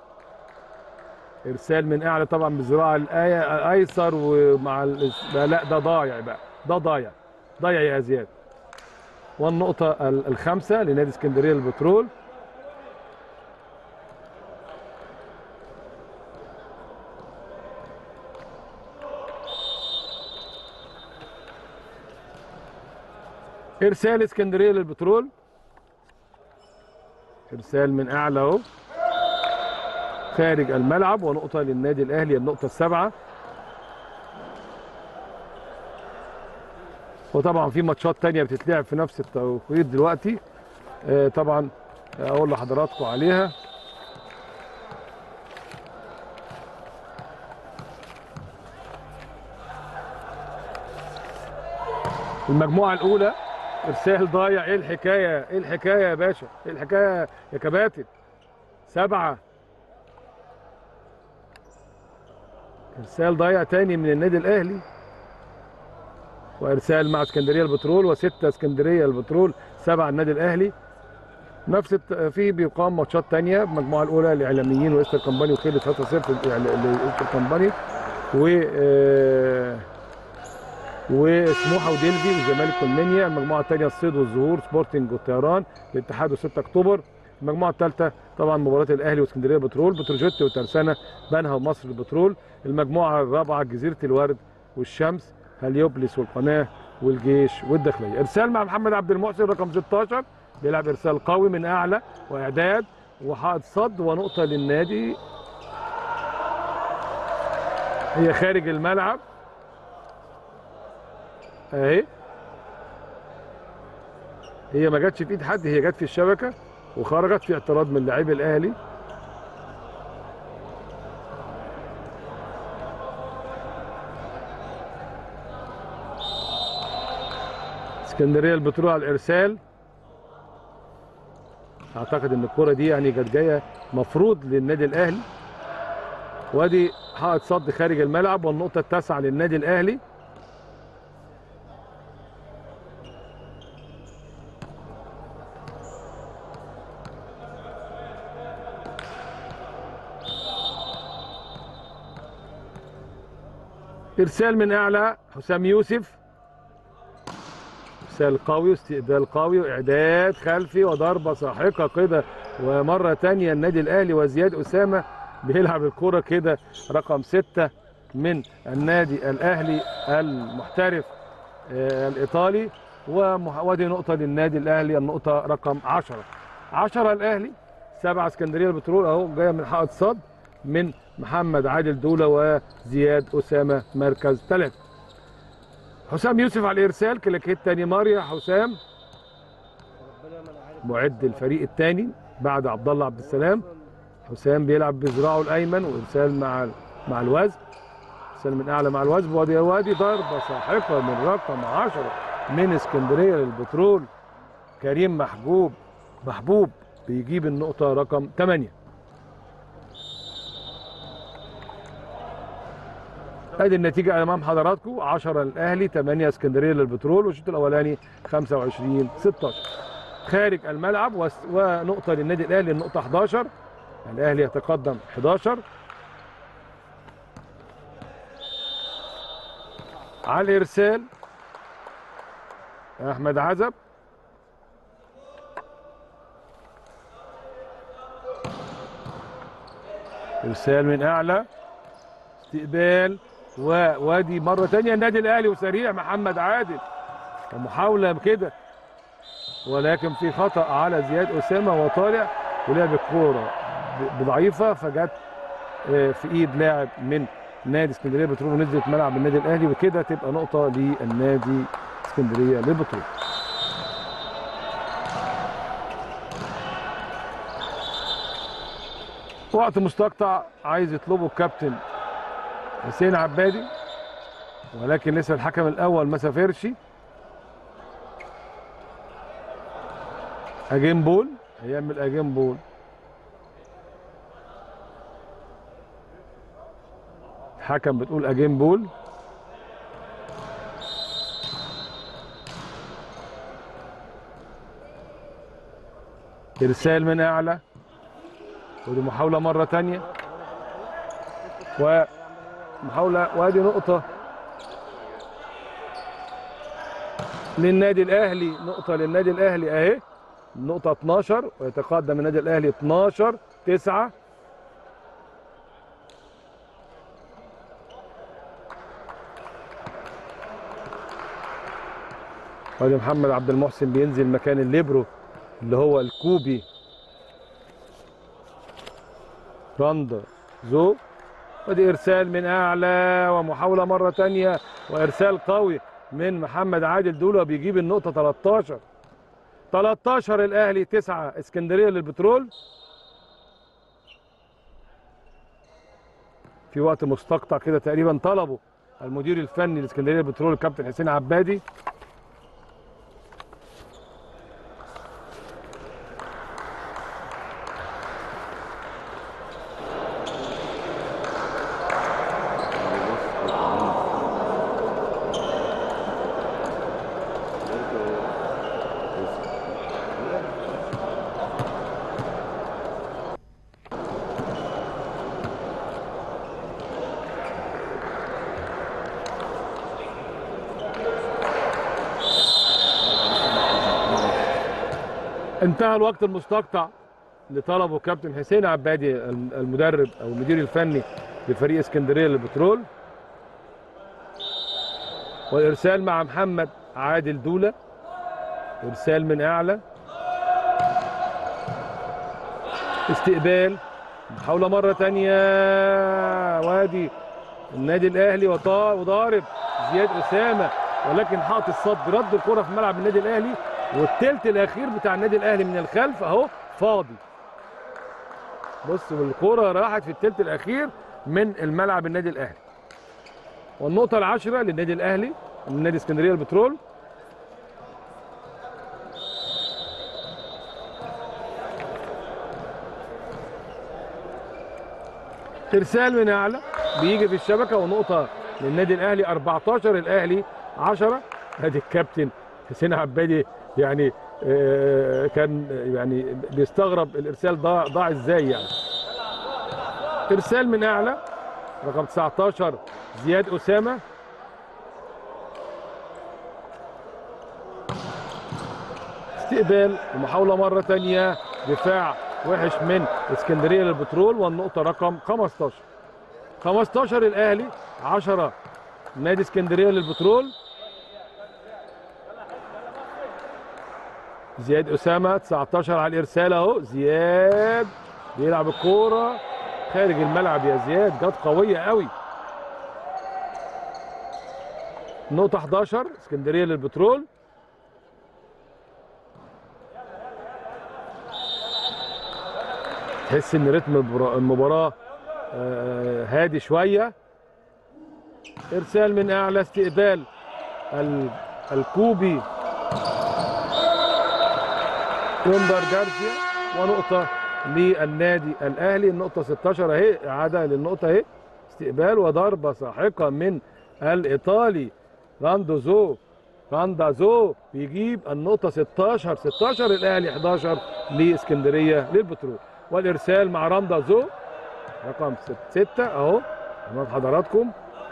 [SPEAKER 1] ارسال من اعلى طبعا بالذراع الآية الايسر ومع ال... لا ده ضايع بقى ده ضايع ضايع يا زياد والنقطة ال- الخامسة لنادي اسكندرية للبترول ارسال اسكندرية للبترول ارسال من اعلى اهو خارج الملعب ونقطة للنادي الأهلي النقطة السابعة وطبعا في ماتشات تانية بتتلعب في نفس التوقيت دلوقتي آه، طبعا أقول لحضراتكم عليها المجموعة الأولى إرسال ضايع إيه الحكاية إيه الحكاية يا باشا إيه الحكاية يا كباتن سبعة ارسال ضايع تاني من النادي الاهلي وارسال مع اسكندريه البترول وسته اسكندريه البترول سبعه النادي الاهلي نفس الت- في بيقام ماتشات تانية المجموعه الاولى الاعلاميين وايستر كمباني وخيل 3-0 لايستر كمباني و آه، وسموحه وديلفي والزمالك والمنيا المجموعه الثانيه الصيد والزهور سبورتنج والطيران الاتحاد و6 اكتوبر المجموعه الثالثه طبعا مباراه الاهلي واسكندريه البترول بتروجيت وترسانه بنها ومصر البترول المجموعه الرابعه جزيره الورد والشمس هليوبلس والقناه والجيش والداخليه ارسال مع محمد عبد المحسن رقم 16 بيلعب ارسال قوي من اعلى واعداد وحائط صد ونقطه للنادي هي خارج الملعب اهي هي ما جاتش في ايد حد هي جت في الشبكه وخرجت في اعتراض من لاعبي الاهلي اسكندريه البترول على الارسال اعتقد ان الكره دي يعني كانت جايه مفروض للنادي الاهلي وادي حائط صد خارج الملعب والنقطه التاسعه للنادي الاهلي ارسال من اعلى حسام يوسف ارسال قوي واستقبال قوي واعداد خلفي وضربه ساحقه كده ومره تانية النادي الاهلي وزياد اسامه بيلعب الكره كده رقم ستة من النادي الاهلي المحترف آه، الايطالي ومح- وادي نقطه للنادي الاهلي النقطه رقم 10 10 الاهلي سبعة اسكندريه البترول اهو جايه من حائط صد من محمد عادل دوله وزياد اسامه مركز ثلاثة حسام يوسف على الارسال كلاكيت تاني ماريا حسام
[SPEAKER 2] ربنا ما انا عارف
[SPEAKER 1] معد الفريق الثاني بعد عبد الله عبد السلام حسام بيلعب بذراعه الايمن وارسال مع مع الوزن ارسال من اعلى مع الوزن وادي وادي ضربه ساحقه من رقم 10 من اسكندريه للبترول كريم محبوب محبوب بيجيب النقطه رقم 8 ادي النتيجه امام حضراتكم 10 للاهلي 8 اسكندريه للبترول والشوط الاولاني 25 16 خارج الملعب وس- ونقطه للنادي الاهلي النقطه 11 الاهلي يتقدم 11 على الارسال احمد عزب ارسال من اعلى استقبال ووادي مره تانية النادي الاهلي وسريع محمد عادل ومحاوله كده ولكن في خطا على زياد اسامه وطالع ولعب الكوره ب- ضعيفه فجت آه، في ايد لاعب من نادي اسكندريه بترول ونزلت ملعب النادي الاهلي وكده تبقى نقطه للنادي اسكندريه للبترول وقت مستقطع عايز يطلبه الكابتن حسين عبادي ولكن لسه الحكم الاول ما سافرش اجين بول هيعمل اجين بول الحكم بتقول اجين بول ارسال من اعلى ودي محاوله مره تانية ومحاوله وادي نقطه للنادي الاهلي نقطه للنادي الاهلي اهي النقطه 12 ويتقدم النادي الاهلي 12 9 وادي محمد عبد المحسن بينزل مكان الليبرو اللي هو الكوبي رندا زو ودي ارسال من اعلى ومحاوله مره تانية وارسال قوي من محمد عادل دوله بيجيب النقطه 13 13 الاهلي 9 اسكندريه للبترول في وقت مستقطع كده تقريبا طلبه المدير الفني لاسكندريه للبترول الكابتن حسين عبادي انتهى الوقت المستقطع اللي طلبه كابتن حسين عبادي المدرب او المدير الفني لفريق اسكندريه للبترول والارسال مع محمد عادل دوله ارسال من اعلى استقبال محاوله مره تانية وادي النادي الاهلي وطا وضارب زياد اسامه ولكن حاط الصد رد الكره في ملعب النادي الاهلي والتلت الاخير بتاع النادي الاهلي من الخلف اهو فاضي بص والكره راحت في التلت الاخير من الملعب النادي الاهلي والنقطه العاشره للنادي الاهلي من نادي اسكندريه البترول ارسال من اعلى بيجي في الشبكه ونقطه للنادي الاهلي 14 الاهلي 10 ادي الكابتن حسين عبادي يعني آه، كان يعني بيستغرب الارسال ضاع ضاع ازاي يعني ارسال من اعلى رقم 19 زياد اسامه استقبال ومحاوله مره ثانيه دفاع وحش من اسكندريه للبترول والنقطه رقم 15 15 الاهلي 10 نادي اسكندريه للبترول زياد اسامه 19 على الارسال اهو زياد بيلعب الكوره خارج الملعب يا زياد جت قويه قوي نقطه 11 اسكندريه للبترول تحس ان رتم البرا- المباراه آه، هادي شويه ارسال من اعلى استقبال ال- الكوبي يندر جارسيا ونقطه للنادي الاهلي النقطه 16 اهي اعاده للنقطه اهي استقبال وضربه ساحقه من الايطالي راندوزو راندازو بيجيب النقطه 16 16 الاهلي 11 لاسكندريه للبترول والارسال مع راندازو رقم 6 اهو امام حضراتكم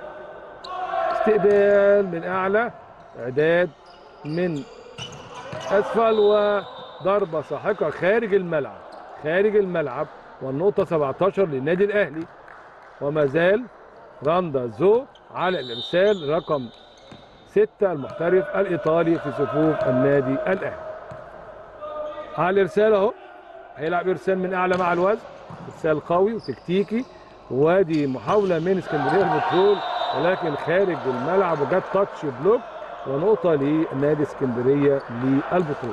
[SPEAKER 1] استقبال من اعلى اعداد من اسفل وضربه ساحقه خارج الملعب خارج الملعب والنقطه 17 للنادي الاهلي وما زال راندا زو على الارسال رقم 6 المحترف الايطالي في صفوف النادي الاهلي على الارسال اهو هيلعب ارسال من اعلى مع الوزن ارسال قوي وتكتيكي وادي محاوله من اسكندريه البترول ولكن خارج الملعب وجت تاتش بلوك ونقطه لنادي اسكندريه للبترول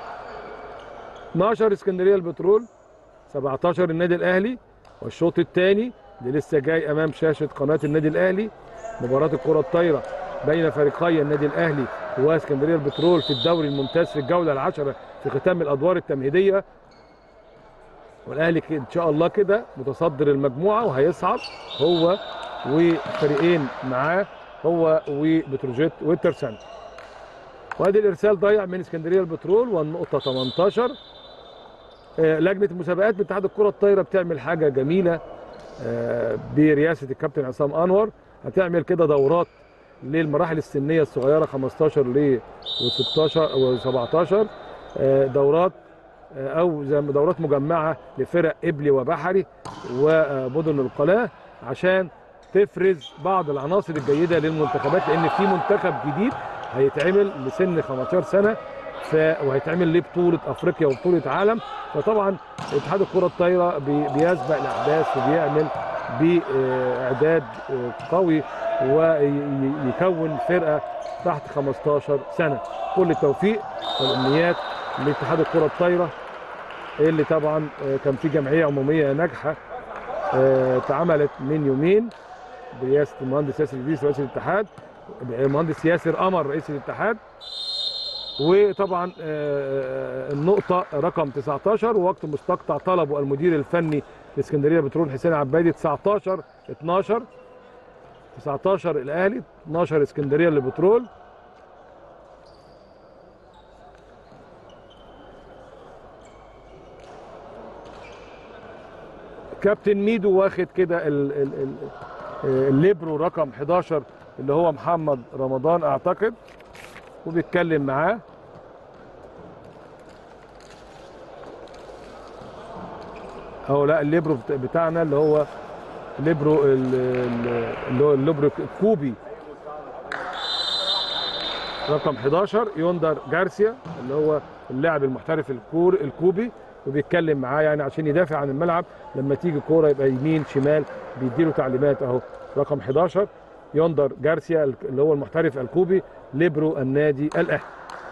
[SPEAKER 1] 12 اسكندريه البترول 17 النادي الاهلي والشوط الثاني اللي لسه جاي امام شاشه قناه النادي الاهلي مباراه الكره الطايره بين فريقي النادي الاهلي واسكندريه البترول في الدوري الممتاز في الجوله العشره في ختام الادوار التمهيديه والاهلي كده- ان شاء الله كده متصدر المجموعه وهيصعد هو وفريقين معاه هو وبتروجيت وانترسان وادي الارسال ضيع من اسكندريه البترول والنقطه 18 آه، لجنه المسابقات باتحاد الكره الطايره بتعمل حاجه جميله آه، برئاسه الكابتن عصام انور هتعمل كده دورات للمراحل السنيه الصغيره 15 ل 16 و 17 آه، دورات آه، او زي ما دورات مجمعه لفرق ابلي وبحري ومدن القناه عشان تفرز بعض العناصر الجيده للمنتخبات لان في منتخب جديد هيتعمل لسن 15 سنه ف... وهيتعمل لبطوله افريقيا وبطوله عالم فطبعا اتحاد الكره الطايره بي... بيسبق الاحداث وبيعمل باعداد قوي ويكون فرقه تحت 15 سنه كل التوفيق والامنيات لاتحاد الكره الطايره اللي طبعا آه، كان في جمعيه عموميه ناجحه آه، اتعملت من يومين برئاسه المهندس ياسر ادريس رئيس الاتحاد المهندس ياسر قمر رئيس الاتحاد وطبعا آه، النقطة رقم 19 ووقت مستقطع طلبه المدير الفني لاسكندرية بترول حسين عبادي 19 12 19 الأهلي 12 اسكندرية للبترول كابتن ميدو واخد كده ال- ال- ال- الليبرو رقم 11 اللي هو محمد رمضان اعتقد وبيتكلم معاه او لا الليبرو بتا- بتاعنا اللي هو ليبرو ال- ال- اللي هو الليبرو الكوبي رقم 11 يوندر جارسيا اللي هو اللاعب المحترف الكور الكوبي وبيتكلم معاه يعني عشان يدافع عن الملعب لما تيجي كوره يبقى يمين شمال بيديله تعليمات اهو رقم 11 يوندر جارسيا اللي هو المحترف الكوبي ليبرو النادي الاهلي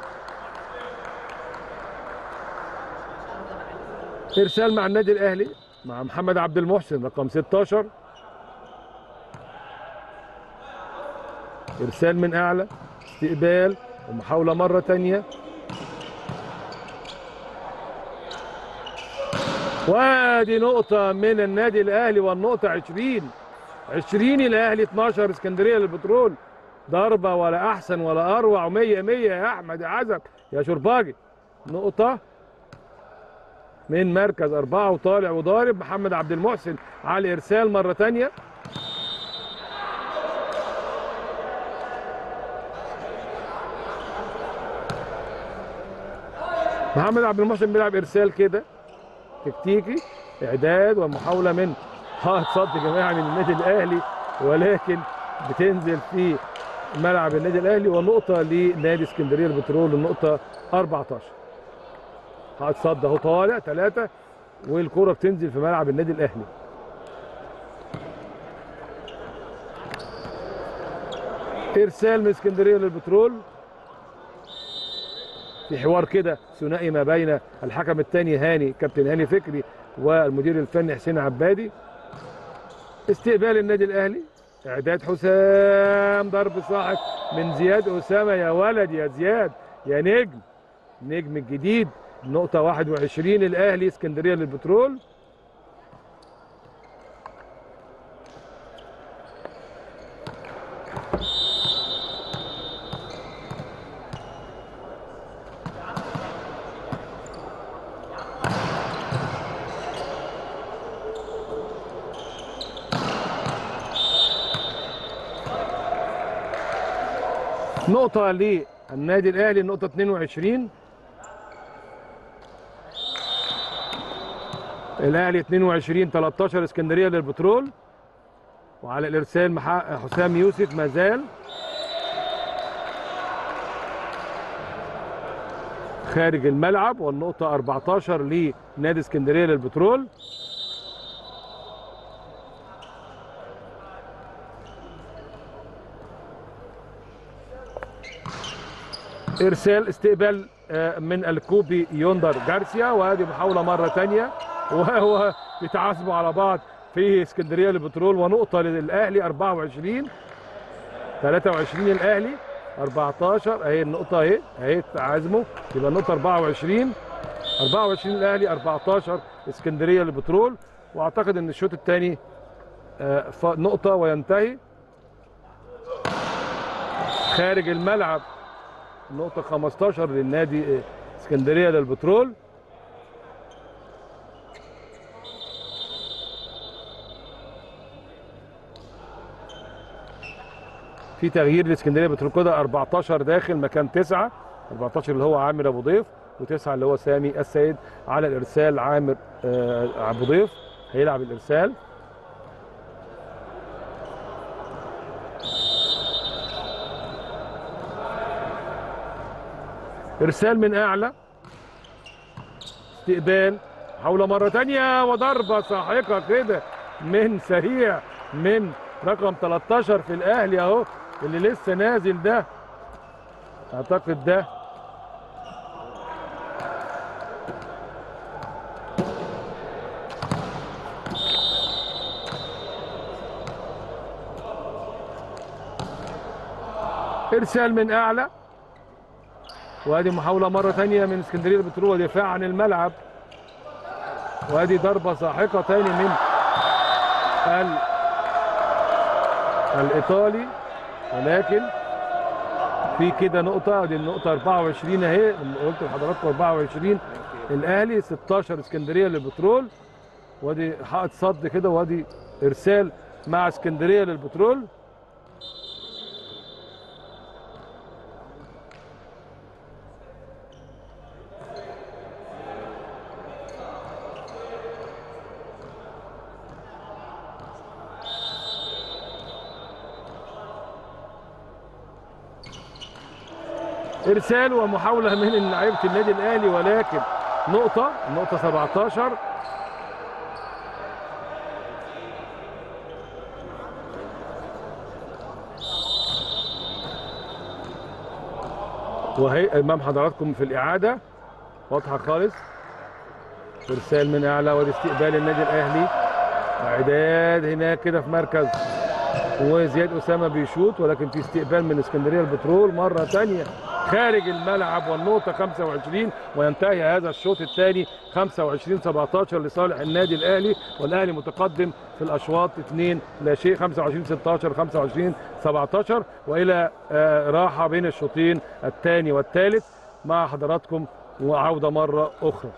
[SPEAKER 1] ارسال مع النادي الاهلي مع محمد عبد المحسن رقم 16 ارسال من اعلى استقبال ومحاوله مره تانية وادي نقطة من النادي الأهلي والنقطة 20 20 الأهلي 12 اسكندرية للبترول ضربة ولا أحسن ولا أروع 100 100 يا أحمد يا عزب يا شرباجي نقطة من مركز أربعة وطالع وضارب محمد عبد المحسن على الإرسال مرة تانية محمد عبد المحسن بيلعب إرسال كده تكتيكي إعداد ومحاولة من حائط صد جماعي من النادي الأهلي ولكن بتنزل في ملعب النادي الأهلي ونقطة لنادي اسكندرية البترول النقطة 14 حائط صد اهو طالع ثلاثة والكرة بتنزل في ملعب النادي الأهلي إرسال من اسكندرية للبترول في حوار كده ثنائي ما بين الحكم الثاني هاني كابتن هاني فكري والمدير الفني حسين عبادي استقبال النادي الاهلي اعداد حسام ضرب صاحب من زياد اسامه يا ولد يا زياد يا نجم نجم الجديد نقطة 21 الأهلي اسكندرية للبترول نقطة للنادي الأهلي النقطة 22 الاهلي 22 13 اسكندريه للبترول وعلى الارسال مح- حسام يوسف ما زال خارج الملعب والنقطه 14 لنادي اسكندريه للبترول ارسال استقبال آه، من الكوبي يوندر جارسيا وهذه محاوله مره ثانيه وهو بيتعاصبوا على بعض في اسكندريه للبترول ونقطه للاهلي 24 23 الاهلي 14 اهي النقطه اهي اهي تعازموا يبقى النقطه 24 24 الاهلي 14 اسكندريه للبترول واعتقد ان الشوط الثاني نقطه وينتهي خارج الملعب نقطة 15 للنادي آه، اسكندرية للبترول في تغيير لاسكندرية بترول كده 14 داخل مكان 9 14 اللي هو عامر ابو ضيف و9 اللي هو سامي السيد على الارسال عامر آه، ابو ضيف هيلعب الارسال ارسال من اعلى استقبال حول مرة تانية وضربة ساحقة كده من سريع من رقم 13 في الاهلي اهو اللي لسه نازل ده اعتقد ده ارسال من اعلى وادي محاولة مرة تانية من اسكندرية البترول ودفاع عن الملعب وادي ضربة ساحقة تاني من ال... الإيطالي ولكن في كده نقطة دي النقطة 24 اهي قلت لحضراتكم 24 الأهلي 16 اسكندرية للبترول وادي حائط صد كده وادي إرسال مع اسكندرية للبترول ارسال ومحاوله من لعيبه النادي الاهلي ولكن نقطه نقطه 17 وهي امام حضراتكم في الاعاده واضحه خالص ارسال من اعلى وادي استقبال النادي الاهلي اعداد هناك كده في مركز وزياد اسامه بيشوط ولكن في استقبال من اسكندريه البترول مره ثانيه خارج الملعب والنقطه 25 وينتهي هذا الشوط الثاني 25 17 لصالح النادي الاهلي والاهلي متقدم في الاشواط 2 لا شيء 25 16 25 17 والى آه، راحه بين الشوطين الثاني والثالث مع حضراتكم وعوده مره اخرى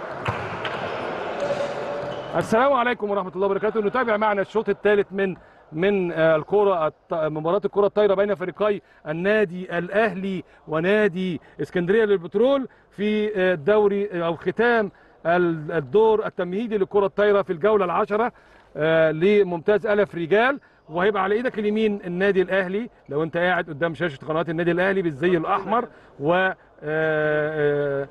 [SPEAKER 1] السلام عليكم ورحمة الله وبركاته نتابع معنا الشوط الثالث من من آه، الكره الط- مباراه الكره الطايره بين فريقي النادي الاهلي ونادي اسكندريه للبترول في آه، الدوري او ختام ال- الدور التمهيدي للكره الطايره في الجوله العشره آه، لممتاز الف رجال وهيبقى على ايدك اليمين النادي الاهلي لو انت قاعد قدام شاشه قناه النادي الاهلي بالزي الاحمر و آه، آه،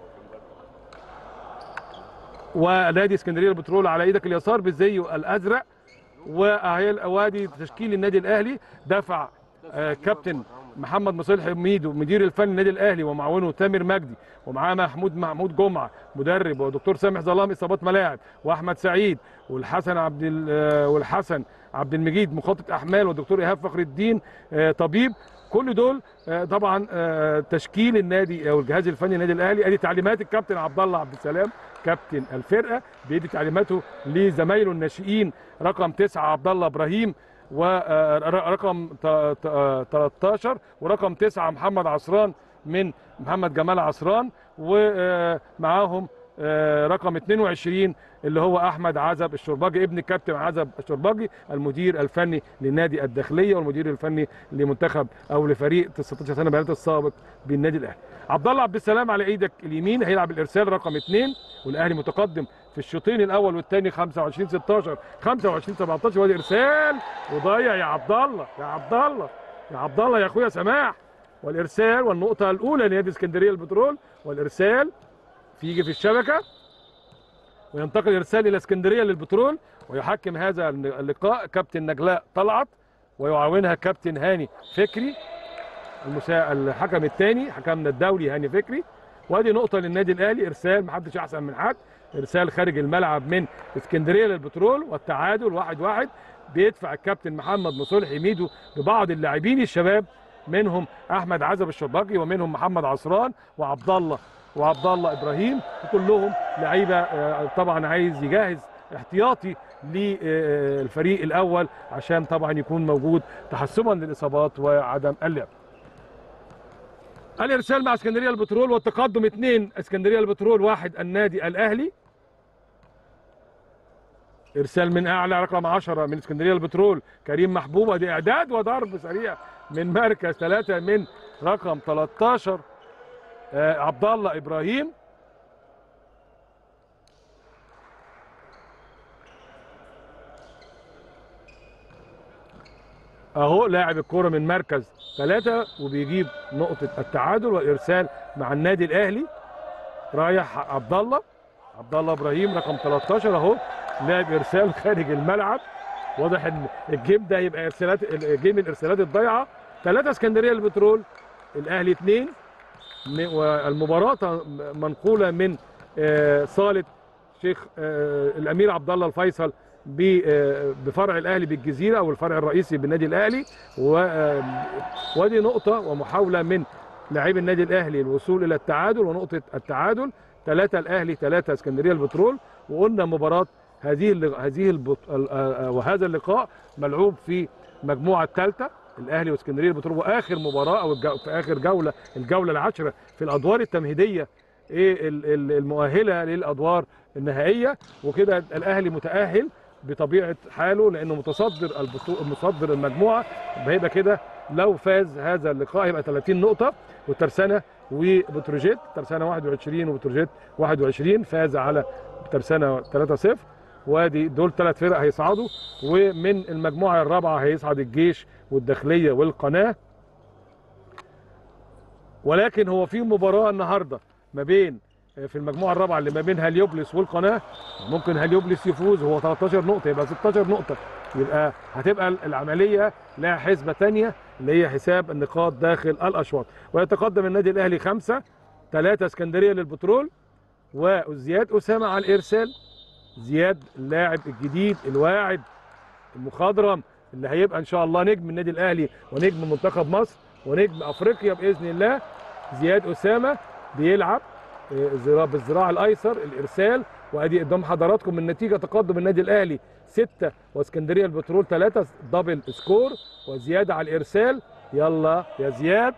[SPEAKER 1] ونادي اسكندريه البترول على ايدك اليسار بالزي الازرق واهي وادي تشكيل النادي الاهلي دفع آه، كابتن محمد مصلح ميدو مدير الفني النادي الاهلي ومعاونه تامر مجدي ومعاه محمود محمود جمعه مدرب ودكتور سامح ظلام اصابات ملاعب واحمد سعيد والحسن عبد ال- آه، والحسن عبد المجيد مخطط احمال والدكتور ايهاب فخر الدين آه، طبيب كل دول آه، طبعا آه، تشكيل النادي او الجهاز الفني النادي الاهلي ادي تعليمات الكابتن عبد الله عبد السلام كابتن الفرقه بيدي تعليماته لزمايله الناشئين رقم تسعة عبد الله ابراهيم ورقم 13 ورقم 9 محمد عصران من محمد جمال عصران ومعاهم رقم 22 اللي هو احمد عزب الشرباجي ابن الكابتن عزب الشرباجي المدير الفني لنادي الداخليه والمدير الفني لمنتخب او لفريق 16 سنه بنات السابق بالنادي الاهلي عبد الله عبد السلام على ايدك اليمين هيلعب الارسال رقم 2 والاهلي متقدم في الشوطين الاول والثاني 25 16 25 17 وادي ارسال وضيع يا عبد الله يا عبد الله يا عبد الله يا اخويا سماح والارسال والنقطه الاولى لنادي اسكندريه البترول والارسال يجي في الشبكه وينتقل الارسال الى اسكندريه للبترول ويحكم هذا اللقاء كابتن نجلاء طلعت ويعاونها كابتن هاني فكري المسا... الحكم الثاني حكمنا الدولي هاني فكري وادي نقطه للنادي الاهلي ارسال محدش احسن من حد ارسال خارج الملعب من اسكندريه للبترول والتعادل واحد واحد بيدفع الكابتن محمد مصلحي ميدو ببعض اللاعبين الشباب منهم احمد عزب الشرباجي ومنهم محمد عصران وعبد الله وعبد الله ابراهيم وكلهم لعيبه آه، طبعا عايز يجهز احتياطي للفريق الاول عشان طبعا يكون موجود تحسبا للاصابات وعدم اللعب الارسال مع اسكندريه البترول والتقدم اثنين اسكندريه البترول واحد النادي الاهلي ارسال من اعلى رقم 10 من اسكندريه البترول كريم محبوب ادي اعداد وضرب سريع من مركز ثلاثة من رقم 13 آه، عبد الله ابراهيم اهو لاعب الكرة من مركز ثلاثة وبيجيب نقطة التعادل والارسال مع النادي الاهلي رايح عبد الله عبد الله ابراهيم رقم 13 اهو لاعب ارسال خارج الملعب واضح ان الجيم ده يبقى ارسالات الجيم الارسالات الضايعه ثلاثة اسكندريه البترول الاهلي اثنين م- والمباراه منقوله من آه، صاله شيخ آه، الامير عبد الله الفيصل ب- آه، بفرع الاهلي بالجزيره او الفرع الرئيسي بالنادي الاهلي و- آه، ودي نقطه ومحاوله من لاعبي النادي الاهلي الوصول الى التعادل ونقطه التعادل ثلاثة الاهلي ثلاثة اسكندريه البترول وقلنا مباراه هذه اللق- هذه البط... ال- آه، آه، وهذا اللقاء ملعوب في مجموعه الثالثه الاهلي واسكندريه البترول واخر مباراه او الجو... في اخر جوله الجوله العاشره في الادوار التمهيديه ايه ال- ال- المؤهله للادوار النهائيه وكده الاهلي متاهل بطبيعه حاله لانه متصدر البطو... متصدر المجموعه هيبقى كده لو فاز هذا اللقاء هيبقى 30 نقطه والترسانه وبتروجيت ترسانه 21 وبتروجيت 21 فاز على ترسانه 3-0 وادي دول ثلاث فرق هيصعدوا ومن المجموعه الرابعه هيصعد الجيش والداخليه والقناه ولكن هو في مباراه النهارده ما بين في المجموعه الرابعه اللي ما بين هليوبلس والقناه ممكن هليوبلس يفوز هو 13 نقطه يبقى 16 نقطه يبقى هتبقى العمليه لها حسبه ثانيه اللي هي حساب النقاط داخل الاشواط ويتقدم النادي الاهلي خمسه ثلاثه اسكندريه للبترول وزياد اسامه على الارسال زياد اللاعب الجديد الواعد المخضرم اللي هيبقى ان شاء الله نجم النادي الاهلي ونجم منتخب مصر ونجم افريقيا باذن الله زياد اسامه بيلعب آه، زرا- بالذراع الايسر الارسال وادي قدام حضراتكم النتيجه تقدم النادي الاهلي 6 واسكندريه البترول 3 دبل سكور وزياده على الارسال يلا يا زياد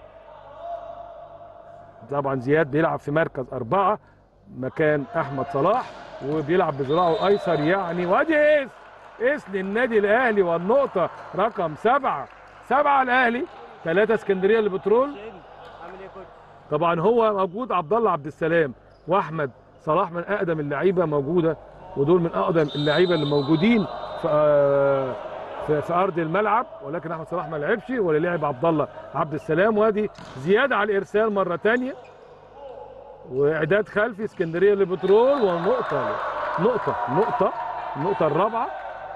[SPEAKER 1] طبعا زياد بيلعب في مركز أربعة مكان أحمد صلاح وبيلعب بذراعه الأيسر يعني وادي إيس اسم النادي الاهلي والنقطه رقم سبعه سبعه الاهلي ثلاثه اسكندريه للبترول
[SPEAKER 2] عامل ايه كوتش؟
[SPEAKER 1] طبعا هو موجود عبد الله عبد السلام واحمد صلاح من اقدم اللعيبه موجوده ودول من اقدم اللعيبه اللي موجودين في آه، في, في ارض الملعب ولكن احمد صلاح ما لعبش ولا لعب عبد الله عبد السلام وادي زياده على الارسال مره ثانيه واعداد خلفي اسكندريه للبترول ونقطه نقطه نقطه النقطه الرابعه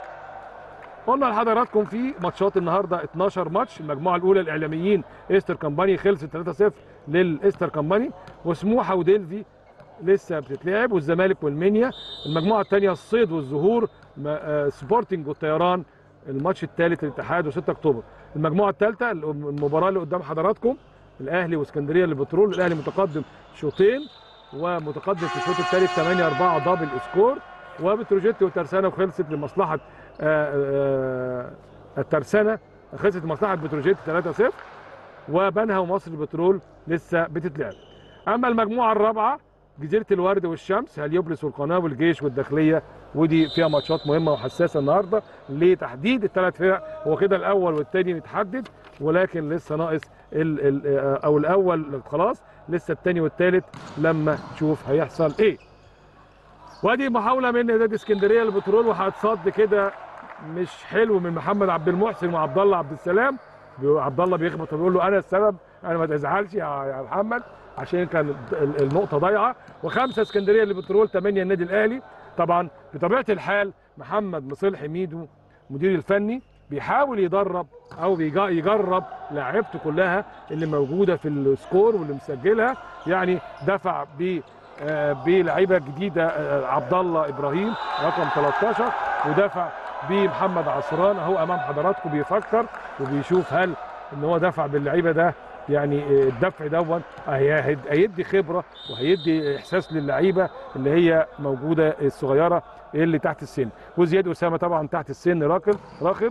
[SPEAKER 1] قلنا لحضراتكم في ماتشات النهارده 12 ماتش المجموعه الاولى الاعلاميين ايستر كامباني خلصت 3-0 للايستر كامباني وسموحه وديلفي لسه بتتلعب والزمالك والمنيا المجموعه الثانيه الصيد والزهور ما- آه، سبورتنج والطيران الماتش الثالث الاتحاد و6 اكتوبر المجموعه الثالثه المباراه اللي قدام حضراتكم الاهلي واسكندريه للبترول الاهلي متقدم شوطين ومتقدم في الشوط الثالث 8 4 دبل سكور وبتروجيت وترسانه وخلصت لمصلحه آه، آه، الترسانه خلصت لمصلحه بتروجيت 3-0 وبنها ومصر البترول لسه بتتلعب اما المجموعه الرابعه جزيره الورد والشمس هليوبلس والقناه والجيش والداخليه ودي فيها ماتشات مهمه وحساسه النهارده لتحديد الثلاث فرق هو كده الاول والثاني متحدد ولكن لسه ناقص ال ال او الاول خلاص لسه الثاني والثالث لما نشوف هيحصل ايه وادي محاوله من نادي اسكندريه للبترول وهتصد كده مش حلو من محمد عبد المحسن وعبد الله عبد السلام بيقول- عبد الله بيخبط وبيقول له انا السبب انا ما تزعلش يا يا محمد عشان كان ال- النقطه ضايعه وخمسه اسكندريه للبترول ثمانيه النادي الاهلي طبعا بطبيعه الحال محمد مصلحي ميدو مدير الفني بيحاول يدرب او بيجا- يجرب لاعيبته كلها اللي موجوده في السكور واللي مسجلها يعني دفع ب آه، بلعيبه جديده آه، عبد الله ابراهيم رقم 13 ودفع بمحمد عصران اهو امام حضراتكم بيفكر وبيشوف هل ان هو دفع باللعيبه ده يعني آه، الدفع دون هي- هيدي خبره وهيدي احساس للعيبه اللي هي موجوده الصغيره اللي تحت السن وزياد اسامه طبعا تحت السن راكر راخر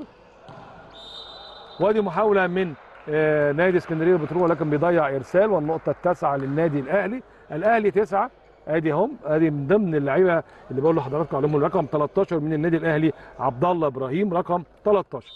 [SPEAKER 1] وادي محاوله من آه، نادي اسكندريه البترول ولكن بيضيع ارسال والنقطه التاسعه للنادي الاهلي الاهلي تسعه ادي هم ادي من ضمن اللعيبه اللي بقول لحضراتكم عليهم رقم 13 من النادي الاهلي عبد الله ابراهيم رقم 13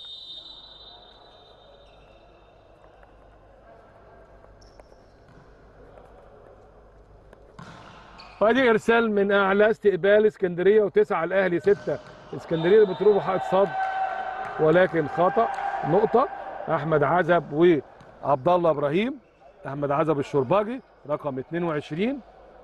[SPEAKER 1] وادي ارسال من اعلى استقبال اسكندريه وتسعه الاهلي سته اسكندريه البترول وحائط صد ولكن خطا نقطه احمد عزب وعبد الله ابراهيم احمد عزب الشرباجي رقم 22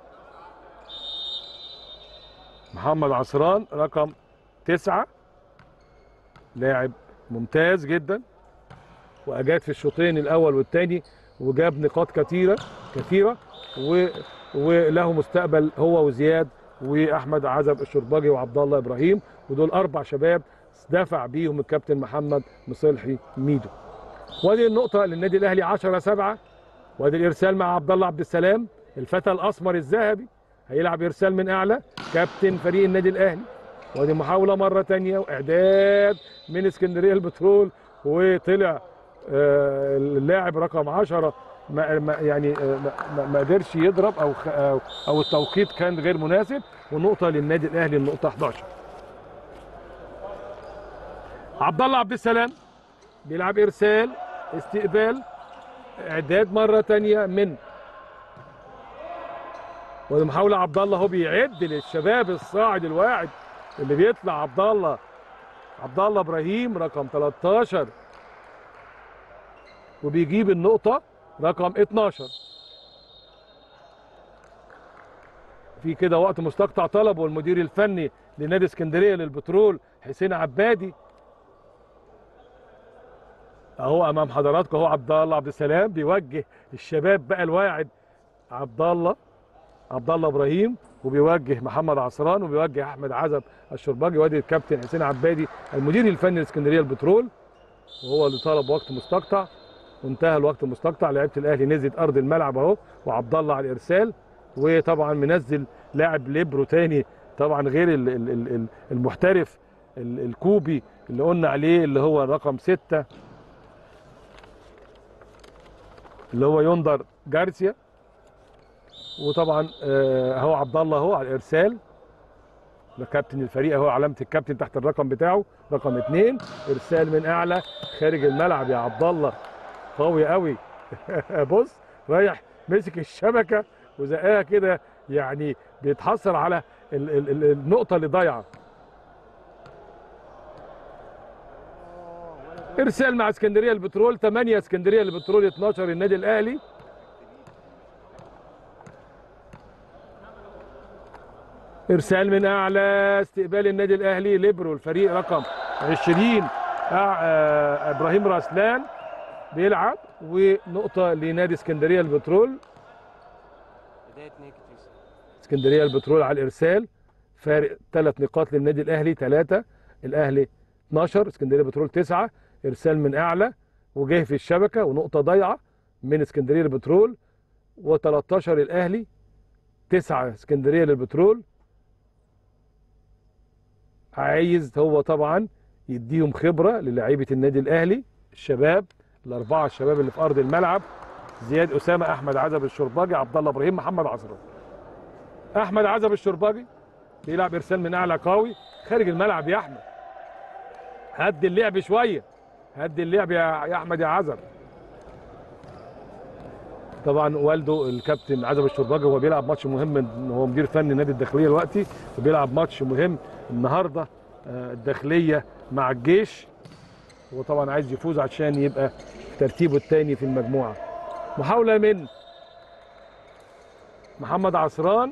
[SPEAKER 1] محمد عصران رقم تسعة لاعب ممتاز جدا واجاد في الشوطين الاول والثاني وجاب نقاط كثيره كثيره و... وله مستقبل هو وزياد واحمد عزب الشرباجي وعبد الله ابراهيم ودول اربع شباب دفع بيهم الكابتن محمد مصلحي ميدو وادي النقطه للنادي الاهلي 10 7 وادي الارسال مع عبد الله عبد السلام الفتى الاسمر الذهبي هيلعب ارسال من اعلى كابتن فريق النادي الاهلي وادي محاوله مره تانية واعداد من اسكندريه البترول وطلع آه، اللاعب رقم 10 ما ما- يعني آه، ما- ما ما قدرش يضرب او خ- او أو التوقيت كان غير مناسب والنقطه للنادي الاهلي النقطه 11 عبد الله عبد السلام بيلعب ارسال استقبال اعداد مره تانية من والمحاولة عبد الله هو بيعد للشباب الصاعد الواعد اللي بيطلع عبد الله عبد الله ابراهيم رقم 13 وبيجيب النقطة رقم 12 في كده وقت مستقطع طلبه المدير الفني لنادي اسكندرية للبترول حسين عبادي اهو امام حضراتكم اهو عبد الله عبد السلام بيوجه الشباب بقى الواعد عبد الله عبد الله ابراهيم وبيوجه محمد عصران وبيوجه احمد عزب الشرباجي وادي الكابتن حسين عبادي المدير الفني لاسكندريه البترول وهو اللي طلب وقت مستقطع وانتهى الوقت المستقطع لعيبه الاهلي نزلت ارض الملعب اهو وعبد الله على الارسال وطبعا منزل لاعب ليبرو تاني طبعا غير ال- ال- ال- ال- المحترف ال- الكوبي اللي قلنا عليه اللي هو رقم ستة اللي هو يندر جارسيا وطبعا آه، اهو عبد الله اهو على الارسال ده كابتن الفريق اهو علامه الكابتن تحت الرقم بتاعه رقم اثنين ارسال من اعلى خارج الملعب يا عبد الله قوي قوي بص رايح مسك الشبكه وزقها كده يعني بيتحصل على ال ال ال النقطه اللي ضايعه ارسال مع اسكندريه البترول 8 اسكندريه البترول 12 النادي الاهلي ارسال من اعلى استقبال النادي الاهلي ليبرو الفريق رقم 20 آه، آه، ابراهيم راسلان بيلعب ونقطه لنادي اسكندريه البترول
[SPEAKER 2] بدايه نيجاتيف
[SPEAKER 1] اسكندريه البترول على الارسال فارق ثلاث نقاط للنادي الاهلي ثلاثه الاهلي 12 اسكندريه البترول 9 ارسال من اعلى وجه في الشبكه ونقطه ضايعه من اسكندريه البترول و13 الاهلي 9 اسكندريه للبترول عايز هو طبعا يديهم خبره للاعيبه النادي الاهلي الشباب الاربعه الشباب اللي في ارض الملعب زياد اسامه احمد عزب الشرباجي عبد الله ابراهيم محمد عصر احمد عزب الشرباجي بيلعب ارسال من اعلى قوي خارج الملعب يا احمد هد اللعب شويه هد اللعب يا يا احمد يا عزب طبعا والده الكابتن عزب الشرباجي هو بيلعب ماتش مهم هو مدير فني نادي الداخليه دلوقتي وبيلعب ماتش مهم النهارده آه، الداخليه مع الجيش وطبعا عايز يفوز عشان يبقى في ترتيبه الثاني في المجموعه محاوله من محمد عصران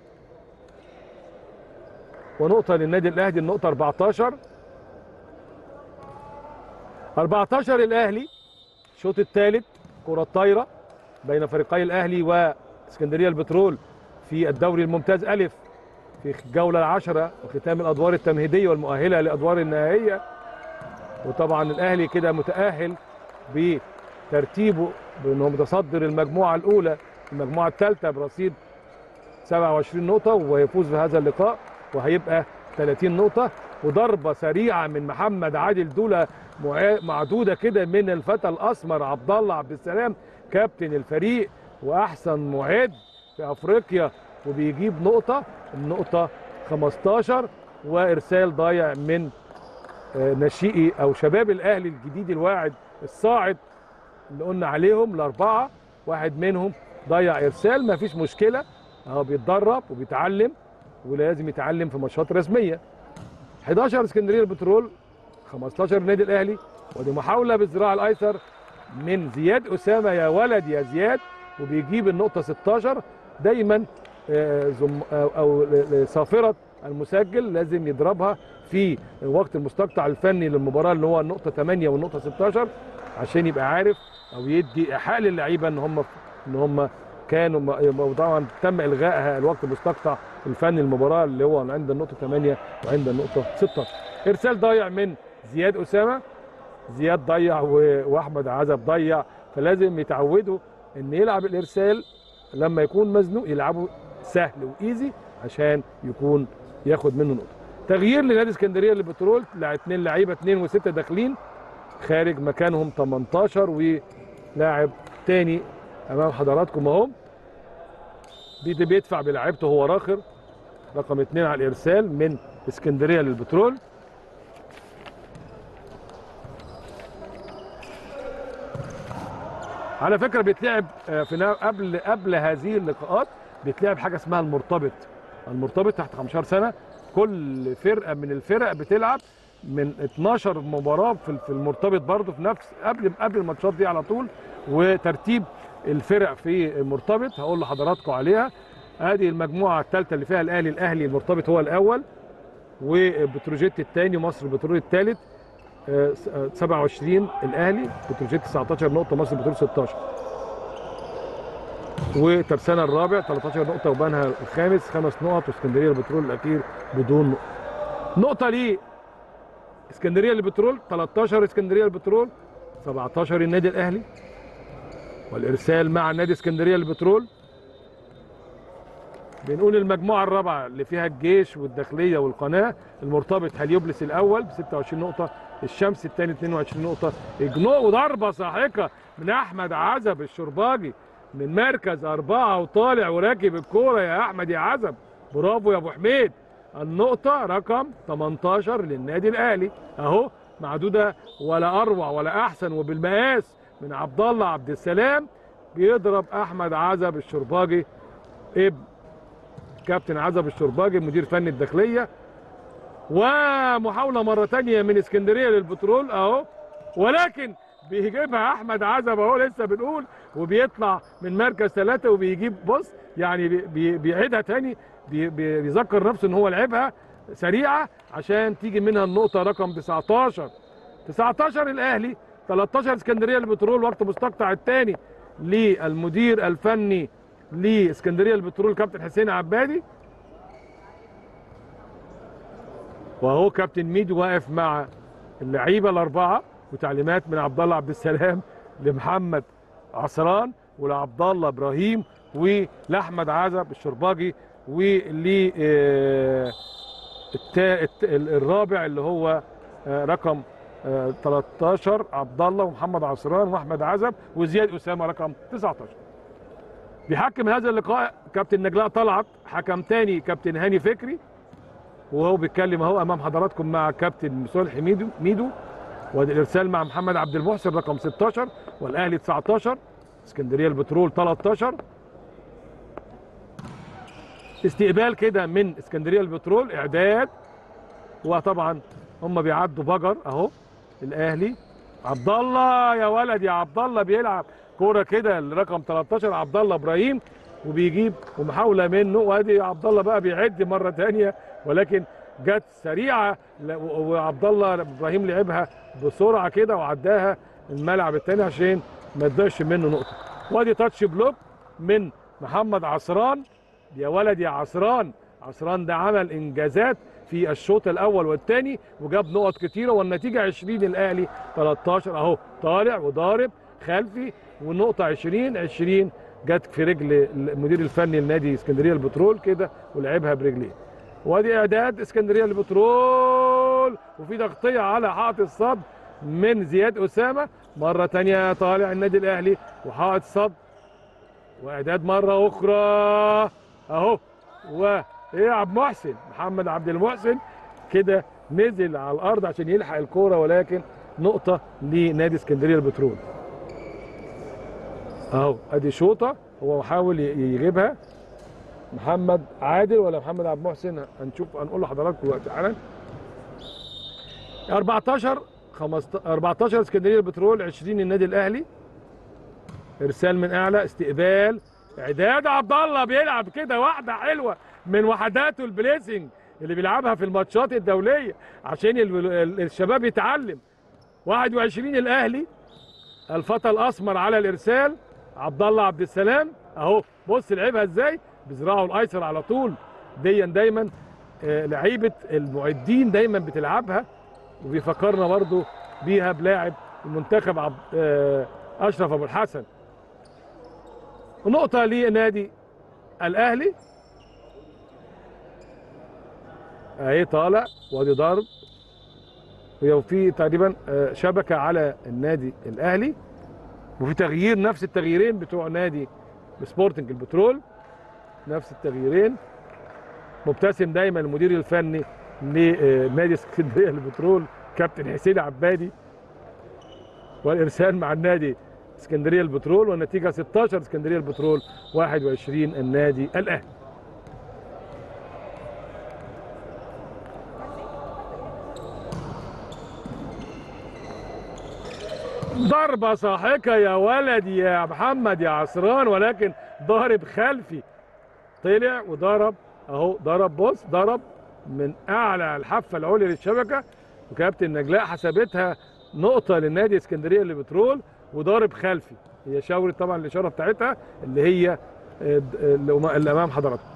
[SPEAKER 1] ونقطه للنادي الاهلي النقطه 14 14 الاهلي الشوط الثالث كره طايره بين فريقي الاهلي واسكندريه البترول في الدوري الممتاز الف في الجوله العشره وختام الادوار التمهيديه والمؤهله لادوار النهائيه وطبعا الاهلي كده متاهل بترتيبه بانه متصدر المجموعه الاولى المجموعه الثالثه برصيد 27 نقطه ويفوز بهذا اللقاء وهيبقى 30 نقطه وضربه سريعه من محمد عادل دوله معا- معدوده كده من الفتى الاسمر عبد الله عبد السلام كابتن الفريق واحسن معد في افريقيا وبيجيب نقطه النقطه 15 وارسال ضايع من آه، ناشئي او شباب الاهلي الجديد الواعد الصاعد اللي قلنا عليهم الاربعه واحد منهم ضيع ارسال ما فيش مشكله اهو بيتدرب وبيتعلم ولازم يتعلم في ماتشات رسميه 11 اسكندريه البترول 15 النادي الاهلي ودي محاوله بالذراع الايسر من زياد اسامه يا ولد يا زياد وبيجيب النقطه 16 دايما آه، زم او أو صافره المسجل لازم يضربها في وقت المستقطع الفني للمباراه اللي هو النقطه 8 والنقطه 16 عشان يبقى عارف او يدي ايحاء للعيبه ان هم ان هم كانوا م- طبعا تم الغائها الوقت المستقطع الفني المباراه اللي هو عند النقطه 8 وعند النقطه 16 ارسال ضايع من زياد اسامه زياد ضيع و- واحمد عزب ضيع فلازم يتعودوا ان يلعب الارسال لما يكون مزنوق يلعبه سهل وايزي عشان يكون ياخد منه نقطه تغيير لنادي اسكندريه للبترول لا اثنين لعيبه اثنين وسته داخلين خارج مكانهم 18 ولاعب تاني امام حضراتكم اهو بيدي بيدفع بلعيبته هو راخر رقم اثنين على الارسال من اسكندريه للبترول على فكره بيتلعب آه، في نا- قبل قبل هذه اللقاءات بيتلعب حاجه اسمها المرتبط المرتبط تحت 15 سنه كل فرقه من الفرق بتلعب من 12 مباراه في في المرتبط برضه في نفس قبل قبل الماتشات دي على طول وترتيب الفرق في المرتبط هقول لحضراتكم عليها ادي المجموعه الثالثه اللي فيها الاهلي الاهلي المرتبط هو الاول وبتروجيت الثاني مصر البترول الثالث آه، س- آه، 27 الاهلي بتروجيت 19 نقطه مصر البترول 16 وترسانة الرابع 13 نقطة وبنها الخامس خمس نقط واسكندرية البترول الأخير بدون نقطة. نقطة ليه اسكندرية البترول 13 اسكندرية البترول 17 النادي الأهلي والإرسال مع النادي اسكندرية البترول بنقول المجموعة الرابعة اللي فيها الجيش والداخلية والقناة المرتبط هليوبلس الأول ب 26 نقطة الشمس الثاني 22 نقطة إجنوء وضربة ساحقة من أحمد عزب الشرباجي من مركز أربعة وطالع وراكب الكورة يا أحمد يا عزب برافو يا أبو حميد النقطة رقم 18 للنادي الأهلي أهو معدودة ولا أروع ولا أحسن وبالمقاس من عبد الله عبد السلام بيضرب أحمد عزب الشرباجي ابن كابتن عزب الشرباجي مدير فني الداخلية ومحاولة مرة تانية من اسكندرية للبترول أهو ولكن بيجيبها احمد عزب اهو لسه بنقول وبيطلع من مركز ثلاثة وبيجيب بص يعني بي- بي- بيعيدها تاني بي- بي- بيذكر نفسه ان هو لعبها سريعة عشان تيجي منها النقطة رقم 19 19 الاهلي 13 اسكندرية البترول وقت مستقطع الثاني للمدير الفني لاسكندرية البترول كابتن حسين عبادي وهو كابتن ميدو واقف مع اللعيبه الاربعه وتعليمات من عبد الله عبد السلام لمحمد عصران ولعبد الله ابراهيم ولاحمد عزب الشرباجي ول آه، التا- الت- ال- الرابع اللي هو آه، رقم آه، 13 عبد الله ومحمد عصران واحمد عزب وزياد اسامه رقم 19 بيحكم هذا اللقاء كابتن نجلاء طلعت حكم تاني كابتن هاني فكري وهو بيتكلم اهو امام حضراتكم مع كابتن صالح ميدو ميدو وادي الارسال مع محمد عبد المحسن رقم 16 والاهلي 19 اسكندريه البترول 13 استقبال كده من اسكندريه البترول اعداد وطبعا هم بيعدوا بجر اهو الاهلي عبد الله يا ولد يا عبد الله بيلعب كوره كده الرقم 13 عبد الله ابراهيم وبيجيب ومحاوله منه وادي عبد الله بقى بيعد مره ثانيه ولكن جت سريعه ل- و- وعبد الله ابراهيم لعبها بسرعه كده وعداها الملعب الثاني عشان ما تضيعش منه نقطه وادي تاتش بلوك من محمد عصران يا ولد يا عصران عصران ده عمل انجازات في الشوط الاول والثاني وجاب نقط كتيره والنتيجه 20 الاهلي 13 اهو طالع وضارب خلفي والنقطه 20 20 جت في رجل المدير الفني لنادي اسكندريه البترول كده ولعبها برجليه وادي اعداد اسكندريه البترول وفي تغطيه على حائط الصد من زياد اسامه مره تانية طالع النادي الاهلي وحائط صد واعداد مره اخرى اهو و ايه يا عبد محسن محمد عبد المحسن كده نزل على الارض عشان يلحق الكوره ولكن نقطه لنادي اسكندريه البترول اهو ادي شوطه هو حاول ي- يجيبها محمد عادل ولا محمد عبد المحسن هنشوف هنقول لحضراتكم دلوقتي حالا 14 15 14 اسكندريه البترول 20 النادي الاهلي ارسال من اعلى استقبال اعداد عبد الله بيلعب كده واحده حلوه من وحداته البليسنج اللي بيلعبها في الماتشات الدوليه عشان ال- ال- الشباب يتعلم 21 الاهلي الفتى الاسمر على الارسال عبد الله عبد السلام اهو بص لعبها ازاي بذراعه الايسر على طول ديا دايما آه، لعيبه المعدين دايما بتلعبها وبيفكرنا برضو بيها بلاعب المنتخب عبد آه، اشرف ابو الحسن نقطه لنادي الاهلي اهي طالع وادي ضرب وفي تقريبا آه، شبكه على النادي الاهلي وفي تغيير نفس التغييرين بتوع نادي سبورتنج البترول نفس التغييرين مبتسم دايما المدير الفني لنادي اسكندريه البترول كابتن حسين عبادي والارسال مع النادي اسكندريه البترول والنتيجه 16 اسكندريه البترول 21 النادي الاهلي ضربة ساحقة يا ولد يا محمد يا عصران ولكن ضارب خلفي طلع وضرب اهو ضرب بص ضرب من اعلى الحافه العليا للشبكه وكابتن نجلاء حسبتها نقطه للنادي اسكندريه للبترول وضارب خلفي هي شاورت طبعا الاشاره بتاعتها اللي هي آه، اللي اللي امام حضراتكم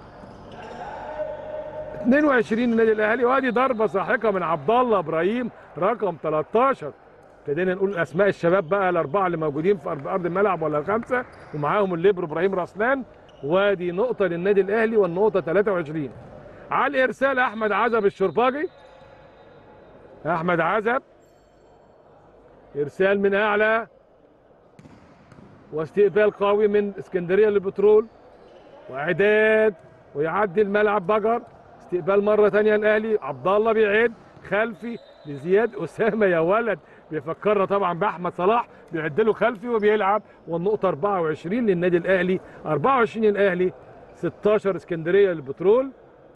[SPEAKER 1] 22 النادي الاهلي وادي ضربه ساحقه من عبد الله ابراهيم رقم 13 ابتدينا نقول اسماء الشباب بقى الاربعه اللي موجودين في ارض أرض الملعب ولا الخمسه ومعاهم الليبرو ابراهيم رسلان وادي نقطه للنادي الاهلي والنقطه 23 على الارسال احمد عزب الشرباجي احمد عزب ارسال من اعلى واستقبال قوي من اسكندريه للبترول واعداد ويعدي الملعب بجر استقبال مره ثانيه الاهلي عبد الله بيعد خلفي لزياد اسامه يا ولد بيفكرنا طبعا باحمد صلاح بيعد له خلفي وبيلعب والنقطه 24 للنادي الاهلي 24 الاهلي 16 اسكندريه للبترول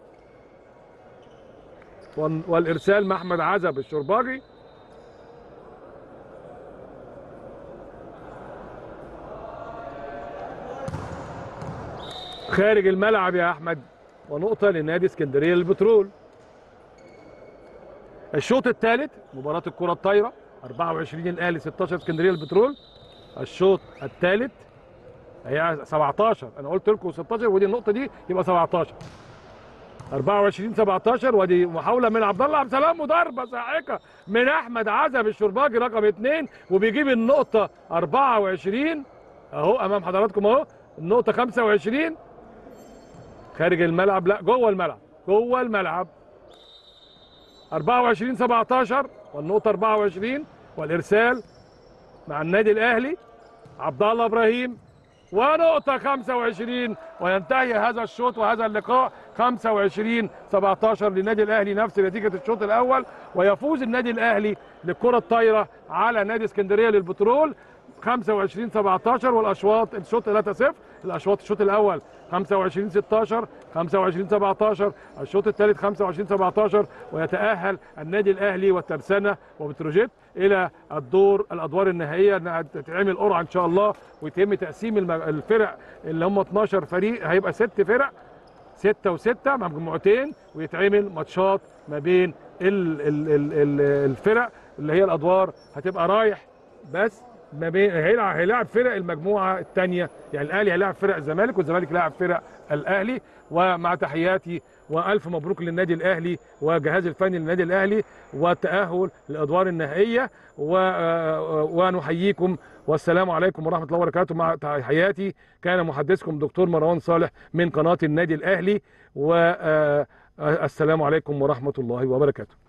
[SPEAKER 1] وال- والارسال محمد عزب الشرباجي خارج الملعب يا احمد ونقطه لنادي اسكندريه للبترول الشوط الثالث مباراه الكره الطايره 24 الاهلي 16 اسكندريه للبترول الشوط الثالث هي 17 انا قلت لكم 16 ودي النقطه دي يبقى 17 24 17 ودي محاوله من عبد الله عبد السلام وضربه ساحقه من احمد عزب الشرباجي رقم اثنين وبيجيب النقطه 24 اهو امام حضراتكم اهو النقطه 25 خارج الملعب لا جوه الملعب جوه الملعب 24 17 والنقطه 24 والارسال مع النادي الاهلي عبد الله ابراهيم ونقطة 25 وينتهي هذا الشوط وهذا اللقاء 25 17 للنادي الاهلي نفس نتيجة الشوط الاول ويفوز النادي الاهلي للكرة الطايرة على نادي اسكندرية للبترول 25 17 والاشواط الشوط 3 0 الاشواط الشوط الاول 25 16 25 17 الشوط الثالث 25 17 ويتاهل النادي الاهلي والترسانه وبتروجيت الى الدور الادوار النهائيه انها تتعمل قرعه ان شاء الله ويتم تقسيم الم- الفرق اللي هم 12 فريق هيبقى ست فرق ستة وستة مجموعتين ويتعمل ماتشات ما بين ال ال ال ال الفرق اللي هي الادوار هتبقى رايح بس ما بين هيلعب هيلاعب فرق المجموعه الثانيه يعني الاهلي هيلاعب فرق الزمالك والزمالك يلاعب فرق الاهلي ومع تحياتي والف مبروك للنادي الاهلي وجهاز الفني للنادي الاهلي والتاهل للادوار النهائيه و- آه، ونحييكم والسلام عليكم ورحمه الله وبركاته مع تحياتي كان محدثكم دكتور مروان صالح من قناه النادي الاهلي والسلام عليكم ورحمه الله وبركاته